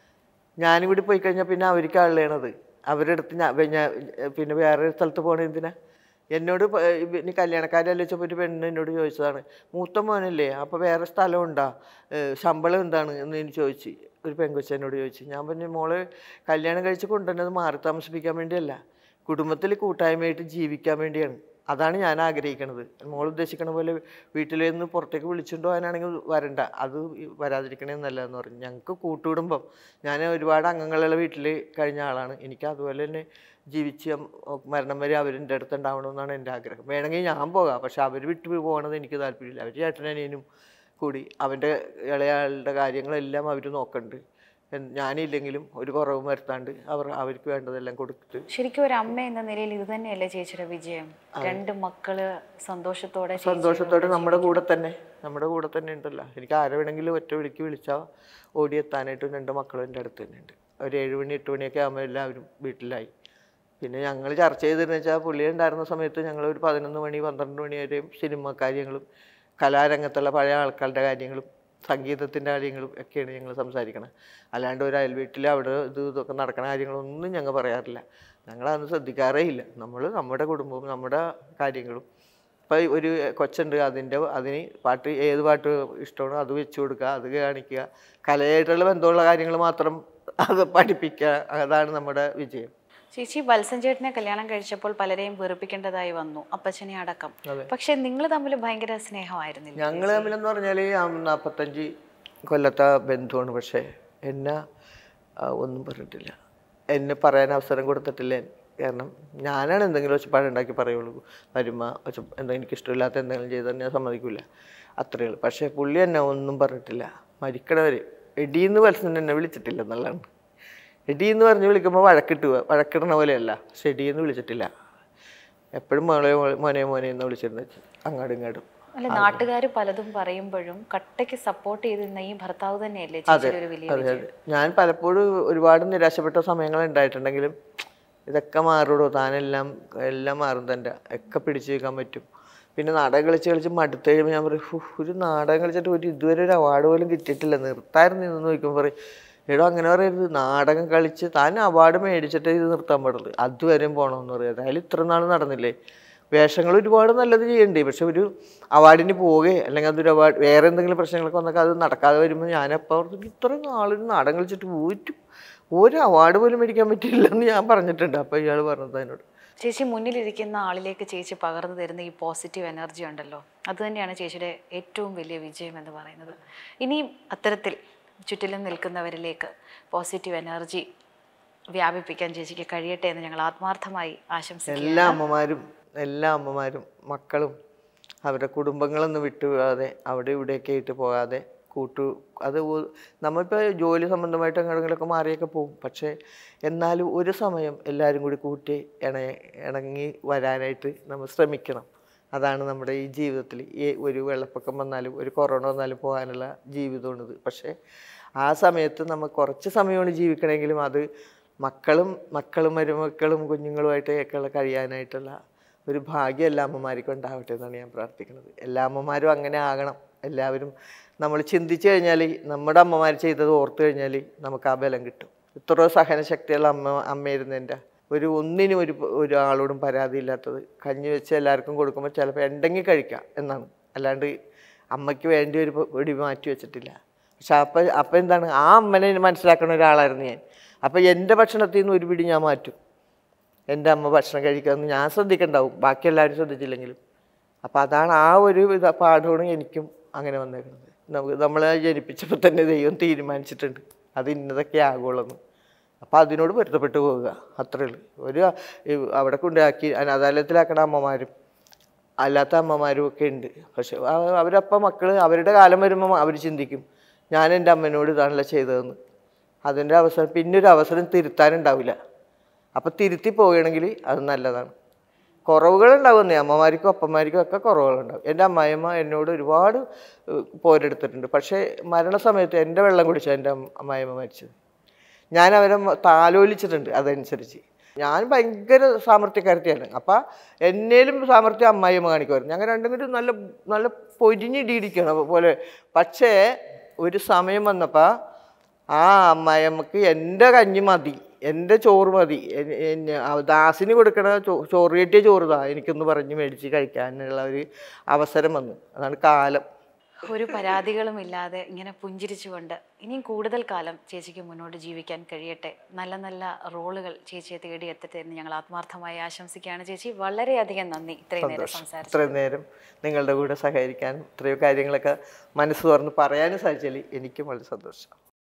ഞാനും കൂടി പോയി കഴിഞ്ഞാൽ പിന്നെ അവർക്ക് ആളുകളാണത് അവരുടെ അടുത്ത് ഞാൻ ഞാൻ പിന്നെ വേറെ സ്ഥലത്ത് പോകണ എന്തിനാ എന്നോട് പ- ഇനി കല്യാണക്കാരല്ലേ വെച്ചപ്പോൾ ഒരു പെണ്ണ് എന്നോട് ചോദിച്ചതാണ് മൂത്ത മോനല്ലേ അപ്പോൾ വേറെ സ്ഥലം ഉണ്ടാ ഏഹ് ശമ്പളം എന്താണ് എന്ന് എനിക്ക് ചോദിച്ചു ഒരു പെങ്കൊച്ച എന്നോട് ചോദിച്ചു ഞാൻ പറഞ്ഞു മോള് കല്യാണം കഴിച്ച് കൊണ്ടുവന്നത് മാറി താമസിപ്പിക്കാൻ വേണ്ടിയല്ല കുടുംബത്തിൽ കൂട്ടായ്മയായിട്ട് ജീവിക്കാൻ വേണ്ടിയാണ് അതാണ് ഞാൻ ആഗ്രഹിക്കുന്നത് മോൾ ഉദ്ദേശിക്കണ പോലെ വീട്ടിൽ നിന്ന് പുറത്തേക്ക് വിളിച്ചുകൊണ്ട് പോകാനാണെങ്കിൽ വരണ്ട അത് വരാതിരിക്കണേ നല്ലതെന്ന് പറഞ്ഞു ഞങ്ങൾക്ക് കൂട്ടുകുടുംബം ഞാൻ ഒരുപാട് അംഗങ്ങളുള്ള വീട്ടിൽ കഴിഞ്ഞ ആളാണ് എനിക്ക് അതുപോലെ തന്നെ ജീവിച്ച് അം- മരണം വരെ അവരെൻ്റെ അടുത്ത് ഉണ്ടാവണമെന്നാണ് എൻ്റെ ആഗ്രഹം വേണമെങ്കിൽ ഞാൻ പോകാം പക്ഷെ അവർ വിട്ടു പോകണത് എനിക്ക് താല്പര്യമില്ല അവർ ചേട്ടനനിയനും കൂടി അവൻ്റെ ഇളയാളുടെ കാര്യങ്ങളെല്ലാം അവർ നോക്കുന്നുണ്ട് എൻ- ഞാനില്ലെങ്കിലും ഒരു കുറവും വരുത്താണ്ട് അവർ അവർക്ക് വേണ്ടതെല്ലാം കൊടുത്തിട്ട് ശരിക്കും ഒരു അമ്മ എന്ന നിലയിൽ ഇത് തന്നെയല്ലേ ചേച്ചിയുടെ വിജയം രണ്ട് മക്കള് സന്തോഷത്തോടെ ചേച്ചിയുടെ സന്തോഷത്തോടെ നമ്മുടെ കൂടെ തന്നെ നമ്മുടെ കൂടെ തന്നെ ഉണ്ടല്ലോ എനിക്ക് ആരെ വേണമെങ്കിലും ഒറ്റ വിളിക്ക് വിളിച്ചാൽ ഓടിയെത്താനായിട്ടും രണ്ട് മക്കളും എൻ്റെ അടുത്ത് തന്നെ ഉണ്ട് ഒരു ഏഴ് മണി എട്ട് മണിയൊക്കെ ആകുമ്പോൾ എല്ലാവരും വീട്ടിലായി പിന്നെ ഞങ്ങൾ ചർച്ച ചെയ്തതെന്ന് വെച്ചാൽ പുള്ളി ഉണ്ടായിരുന്ന സമയത്ത് ഞങ്ങൾ ഒരു പതിനൊന്ന് മണി പന്ത്രണ്ട് മണി വരെയും സിനിമ കാര്യങ്ങളും കലാരംഗത്തുള്ള പഴയ ആൾക്കാരുടെ കാര്യങ്ങളും സംഗീതത്തിൻ്റെ കാര്യങ്ങളും ഒക്കെയാണ് ഞങ്ങൾ സംസാരിക്കണത് അല്ലാണ്ട് ഒരു അയൽവീട്ടിൽ അവിടെ ഇത് ഇതൊക്കെ നടക്കുന്ന കാര്യങ്ങളൊന്നും ഞങ്ങൾ പറയാറില്ല ഞങ്ങളതൊന്നും ശ്രദ്ധിക്കാറേ ഇല്ല നമ്മൾ നമ്മുടെ കുടുംബവും നമ്മുടെ കാര്യങ്ങളും ഇപ്പം ഒരു കൊച്ചുണ്ട് അതിൻ്റെ അതിന് പാട്ട് ഏത് പാട്ട് ഇഷ്ടമാണോ അത് വെച്ച് കൊടുക്കുക അത് കാണിക്കുക കലയായിട്ടുള്ള ബന്ധമുള്ള കാര്യങ്ങൾ മാത്രം അത് പഠിപ്പിക്കുക അതാണ് നമ്മുടെ വിജയം ചേച്ചി വത്സൻ ചേട്ടനെ കല്യാണം കഴിച്ചപ്പോൾ പലരെയും വെറുപ്പിക്കേണ്ടതായി വന്നു അപ്പച്ചനെ അടക്കം പക്ഷെ നിങ്ങൾ തമ്മിൽ ഭയങ്കര സ്നേഹമായിരുന്നില്ല ഞങ്ങൾ തമ്മിലെന്ന് പറഞ്ഞാൽ നാൽപ്പത്തഞ്ച് കൊല്ലത്തെ ബന്ധുവാണ് പക്ഷേ എന്നെ ആ, ഒന്നും പറഞ്ഞിട്ടില്ല എന്നെ പറയാൻ അവസരം കൊടുത്തിട്ടില്ല കാരണം ഞാനാണ് എന്തെങ്കിലും ഒച്ചപ്പാടുണ്ടാക്കി പറയുള്ളൂ വരുമ്പോൾ ഒച്ച എന്തെങ്കിലും എനിക്ക് ഇഷ്ടമില്ലാത്ത എന്തെങ്കിലും ചെയ്താൽ ഞാൻ സമ്മതിക്കില്ല അത്രയേ ഉള്ളൂ പക്ഷേ പുള്ളി എന്നെ ഒന്നും പറഞ്ഞിട്ടില്ല മരിക്കണവരെ എടീന്ന് വത്സൻ എന്നെ വിളിച്ചിട്ടില്ല എന്നുള്ളതാണ് എടീന്ന് പറഞ്ഞ് വിളിക്കുമ്പോൾ വഴക്കിട്ട് പോവാ. വഴക്കിടണ പോലെയല്ല പക്ഷെ എടീന്ന് വിളിച്ചിട്ടില്ല എപ്പോഴും മോളെ മോളെ- മോനെ മോനെ എന്ന് വിളിച്ചിരുന്നത് അങ്ങാടും ഇങ്ങാടും അല്ല നാട്ടുകാർ പലതും പറയുമ്പോഴും കട്ടയ്ക്ക് സപ്പോർട്ട് ചെയ്തിരുന്ന ഈ ഭർത്താവ് തന്നെയല്ലേ ചേച്ചിയുടെ ഒരു വലിയ അതെ വിജയം അതെ ഞാൻ പലപ്പോഴും ഒരുപാട് നിരാശപ്പെട്ട സമയങ്ങൾ ഉണ്ടായിട്ടുണ്ടെങ്കിലും ഇതൊക്കെ മാറുടോ താനെല്ലാം എല്ലാം മാറും തൻ്റെ ഒക്കെ പിടിച്ചു വെക്കാൻ പറ്റും പിന്നെ നാടകം കളിച്ച് കളിച്ച് മടുത്ത് കഴിയുമ്പോൾ ഞാൻ പറയും "ഹു, ഒരു നാടകം കളിച്ചിട്ട് ഒരു ഇതുവരെ ഒരു അവാർഡ് പോലും കിട്ടിയിട്ടില്ല നിർത്തായിരുന്നു നിന്ന് നോക്കുമ്പോൾ പറയും എടോ അങ്ങനെ പറയരുത് നാടകം കളിച്ച് താൻ അവാർഡ് മേടിച്ചിട്ട് ഇത് നിർത്താൻ പാടുള്ളൂ അതുവരെയും പോകണമെന്ന് പറയും അതായാലും ഇത്ര നാൾ നടന്നില്ലേ വേഷങ്ങൾ ഒരുപാട് നല്ലത് ചെയ്യണ്ടേ പക്ഷെ ഒരു അവാർഡിന് പോവുകയോ അല്ലെങ്കിൽ അതൊരു അവാർഡ് വേറെ എന്തെങ്കിലും പ്രശ്നങ്ങളൊക്കെ വന്നൊക്കെ അത് നടക്കാതെ വരുമ്പോൾ ഞാനപ്പോൾ ഓർത്തു ഇത്ര നാളൊരു നാടകം കളിച്ചിട്ട് പോയിട്ട് ഒരു അവാർഡ് പോലും മേടിക്കാൻ പറ്റില്ലെന്ന് ഞാൻ പറഞ്ഞിട്ടുണ്ട് അപ്പോൾ ഇയാൾ പറഞ്ഞത് എന്നോട് ചേച്ചി മുന്നിലിരിക്കുന്ന ആളിലേക്ക് ചേച്ചി പകർന്നു തരുന്ന ഈ പോസിറ്റീവ് എനർജി ഉണ്ടല്ലോ അത് തന്നെയാണ് ചേച്ചിയുടെ ഏറ്റവും വലിയ വിജയം എന്ന് പറയുന്നത് ഇനിയും അത്തരത്തിൽ ചുറ്റിലും നിൽക്കുന്നവരിലേക്ക് പോസിറ്റീവ് എനർജി വ്യാപിപ്പിക്കാൻ ചേച്ചിക്ക് കഴിയട്ടെ എന്ന് ഞങ്ങൾ ആത്മാർത്ഥമായി ആശംസിക്കുന്നു എല്ലാ അമ്മമാരും എല്ലാ അമ്മമാരും മക്കളും അവരുടെ കുടുംബങ്ങളൊന്നും വിട്ടുപോകാതെ അവിടെ ഇവിടെയൊക്കെ ആയിട്ട് പോകാതെ കൂട്ടു അത് ഒ- നമ്മളിപ്പോൾ ജോലി സംബന്ധമായിട്ട് എങ്ങനെയെങ്കിലുമൊക്കെ മാറിയൊക്കെ പോകും പക്ഷേ എന്നാലും ഒരു സമയം എല്ലാവരും കൂടി കൂട്ടി ഇണ ഇണങ്ങി വരാനായിട്ട് നമ്മൾ ശ്രമിക്കണം അതാണ് നമ്മുടെ ഈ ജീവിതത്തിൽ ഈ ഒരു വെള്ളപ്പൊക്കം വന്നാലും ഒരു കൊറോണ വന്നാലും പോകാനുള്ള ജീവിതമാണിത് പക്ഷേ ആ സമയത്ത് നമ്മൾ കുറച്ച് സമയമാണ് ജീവിക്കണമെങ്കിലും അത് മക്കളും മക്കളും മരുമക്കളും കുഞ്ഞുങ്ങളുമായിട്ടൊക്കെയുള്ള കഴിയാനായിട്ടുള്ള ഒരു ഭാഗ്യം എല്ലാ അമ്മമാർക്കും ഉണ്ടാവട്ടെ എന്നാണ് ഞാൻ പ്രാർത്ഥിക്കുന്നത് എല്ലാ അമ്മമാരും അങ്ങനെ ആകണം എല്ലാവരും നമ്മൾ ചിന്തിച്ചു കഴിഞ്ഞാൽ നമ്മുടെ അമ്മമാർ ചെയ്തത് ഓർത്തു കഴിഞ്ഞാൽ നമുക്ക് ആ ബലം കിട്ടും ഇത്ര സഹനശക്തിയുള്ള അമ്മ അമ്മയായിരുന്നു എൻ്റെ ഒരു ഒന്നിനും ഒരു ഒരാളോടും പരാതിയില്ലാത്തത് കഞ്ഞി വെച്ച് എല്ലാവർക്കും കൊടുക്കുമ്പോൾ ചിലപ്പോൾ ഉണ്ടെങ്കിൽ കഴിക്കാം എന്നാണ് അല്ലാണ്ട് അമ്മയ്ക്ക് വേണ്ടി ഒരു പൊടി മാറ്റി വെച്ചിട്ടില്ല പക്ഷെ അപ്പം അപ്പം എന്താണ് ആ അമ്മനെ മനസ്സിലാക്കുന്ന ഒരാളായിരുന്നു ഞാൻ അപ്പം എൻ്റെ ഭക്ഷണത്തിൽ നിന്ന് ഒരു പിടി ഞാൻ മാറ്റും എൻ്റെ അമ്മ ഭക്ഷണം കഴിക്കാമെന്ന് ഞാൻ ശ്രദ്ധിക്കണ്ടാവും ബാക്കി എല്ലാവരും ശ്രദ്ധിച്ചില്ലെങ്കിലും അപ്പം അതാണ് ആ ഒരു ഇത് പാഠമാണ് എനിക്കും അങ്ങനെ വന്നേക്കുന്നത് നമുക്ക് നമ്മളെ ജനിപ്പിച്ചപ്പോൾ തന്നെ ദൈവം തീരുമാനിച്ചിട്ടുണ്ട് അത് ഇന്നതൊക്കെ ആകുള്ളൂ അപ്പോൾ അതിനോട് പൊരുത്തപ്പെട്ട് പോവുക അത്രേ ഉള്ളൂ ഒരു ഈ അവിടെ കൊണ്ടാക്കി അനാഥാലയത്തിലാക്കണ അമ്മമാരും അല്ലാത്ത അമ്മമാരും ഒക്കെ ഉണ്ട് പക്ഷെ അവ- അവരപ്പം മക്കൾ അവരുടെ കാലം വരുമ്പോൾ അവർ ചിന്തിക്കും ഞാൻ എൻ്റെ അമ്മേനോട് ഇതാണല്ലോ ചെയ്തതെന്ന് അതിൻ്റെ അവസരം പിന്നെ ഒരു അവസരം തിരുത്താനുണ്ടാവില്ല അപ്പം തിരുത്തി പോവുകയാണെങ്കിൽ അത് നല്ലതാണ് കുറവുകളുണ്ടാവുന്നേ അമ്മമാർക്കും അപ്പന്മാർക്കും ഒക്കെ കുറവുകളുണ്ടാവും എൻ്റെ അമ്മായിയമ്മ എന്നോട് ഒരുപാട് ഏഹ്, പോരെടുത്തിട്ടുണ്ട് പക്ഷേ മരണസമയത്ത് എൻ്റെ വെള്ളം കുടിച്ച എൻ്റെ അമ്മ- അമ്മായിയമ്മ മരിച്ചത് ഞാൻ അവരെ മ- താലോലിച്ചിട്ടുണ്ട് അതനുസരിച്ച് ഞാൻ ഭയങ്കര സാമർത്ഥ്യക്കാരത്തിയാണ് അപ്പം എന്നേലും സാമർത്ഥ്യം അമ്മായിയമ്മ കാണിക്കുമായിരുന്നു ഞങ്ങൾ രണ്ടും കൂടി നല്ല നല്ല പൊരിഞ്ഞിടിയിരിക്കണം പോലെ പക്ഷേ ഒരു സമയം വന്നപ്പോൾ ആ അമ്മായിയമ്മക്ക് എൻ്റെ കഞ്ഞി മതി എൻ്റെ ചോറ് മതി എൻ- എന്നെ- ആ ദാസിന് കൊടുക്കണ ചോ- ചോറ് കെട്ടിയ ചോറ് താ എനിക്കൊന്ന് പറഞ്ഞ് മേടിച്ച് കഴിക്കാനുള്ള ഒരു അവസരം വന്നു അതാണ് കാലം ഒരു പരാതികളും ഇല്ലാതെ ഇങ്ങനെ പുഞ്ചിരിച്ചുകൊണ്ട് ഇനിയും കൂടുതൽ കാലം ചേച്ചിക്ക് മുന്നോട്ട് ജീവിക്കാൻ കഴിയട്ടെ നല്ല നല്ല റോളുകൾ ചേച്ചിയെ തേടി എത്തട്ടെ എന്ന് ഞങ്ങൾ ആത്മാർത്ഥമായി ആശംസിക്കുകയാണ് ചേച്ചി വളരെയധികം നന്ദി ഇത്രയും നേരം സംസാരിച്ചു ഇത്രയും നേരം നിങ്ങളുടെ കൂടെ സഹകരിക്കാനും ഇത്രയോ കാര്യങ്ങളൊക്കെ മനസ്സ് തുറന്ന് പറയാനും സാധിച്ചാൽ എനിക്കും വളരെ സന്തോഷം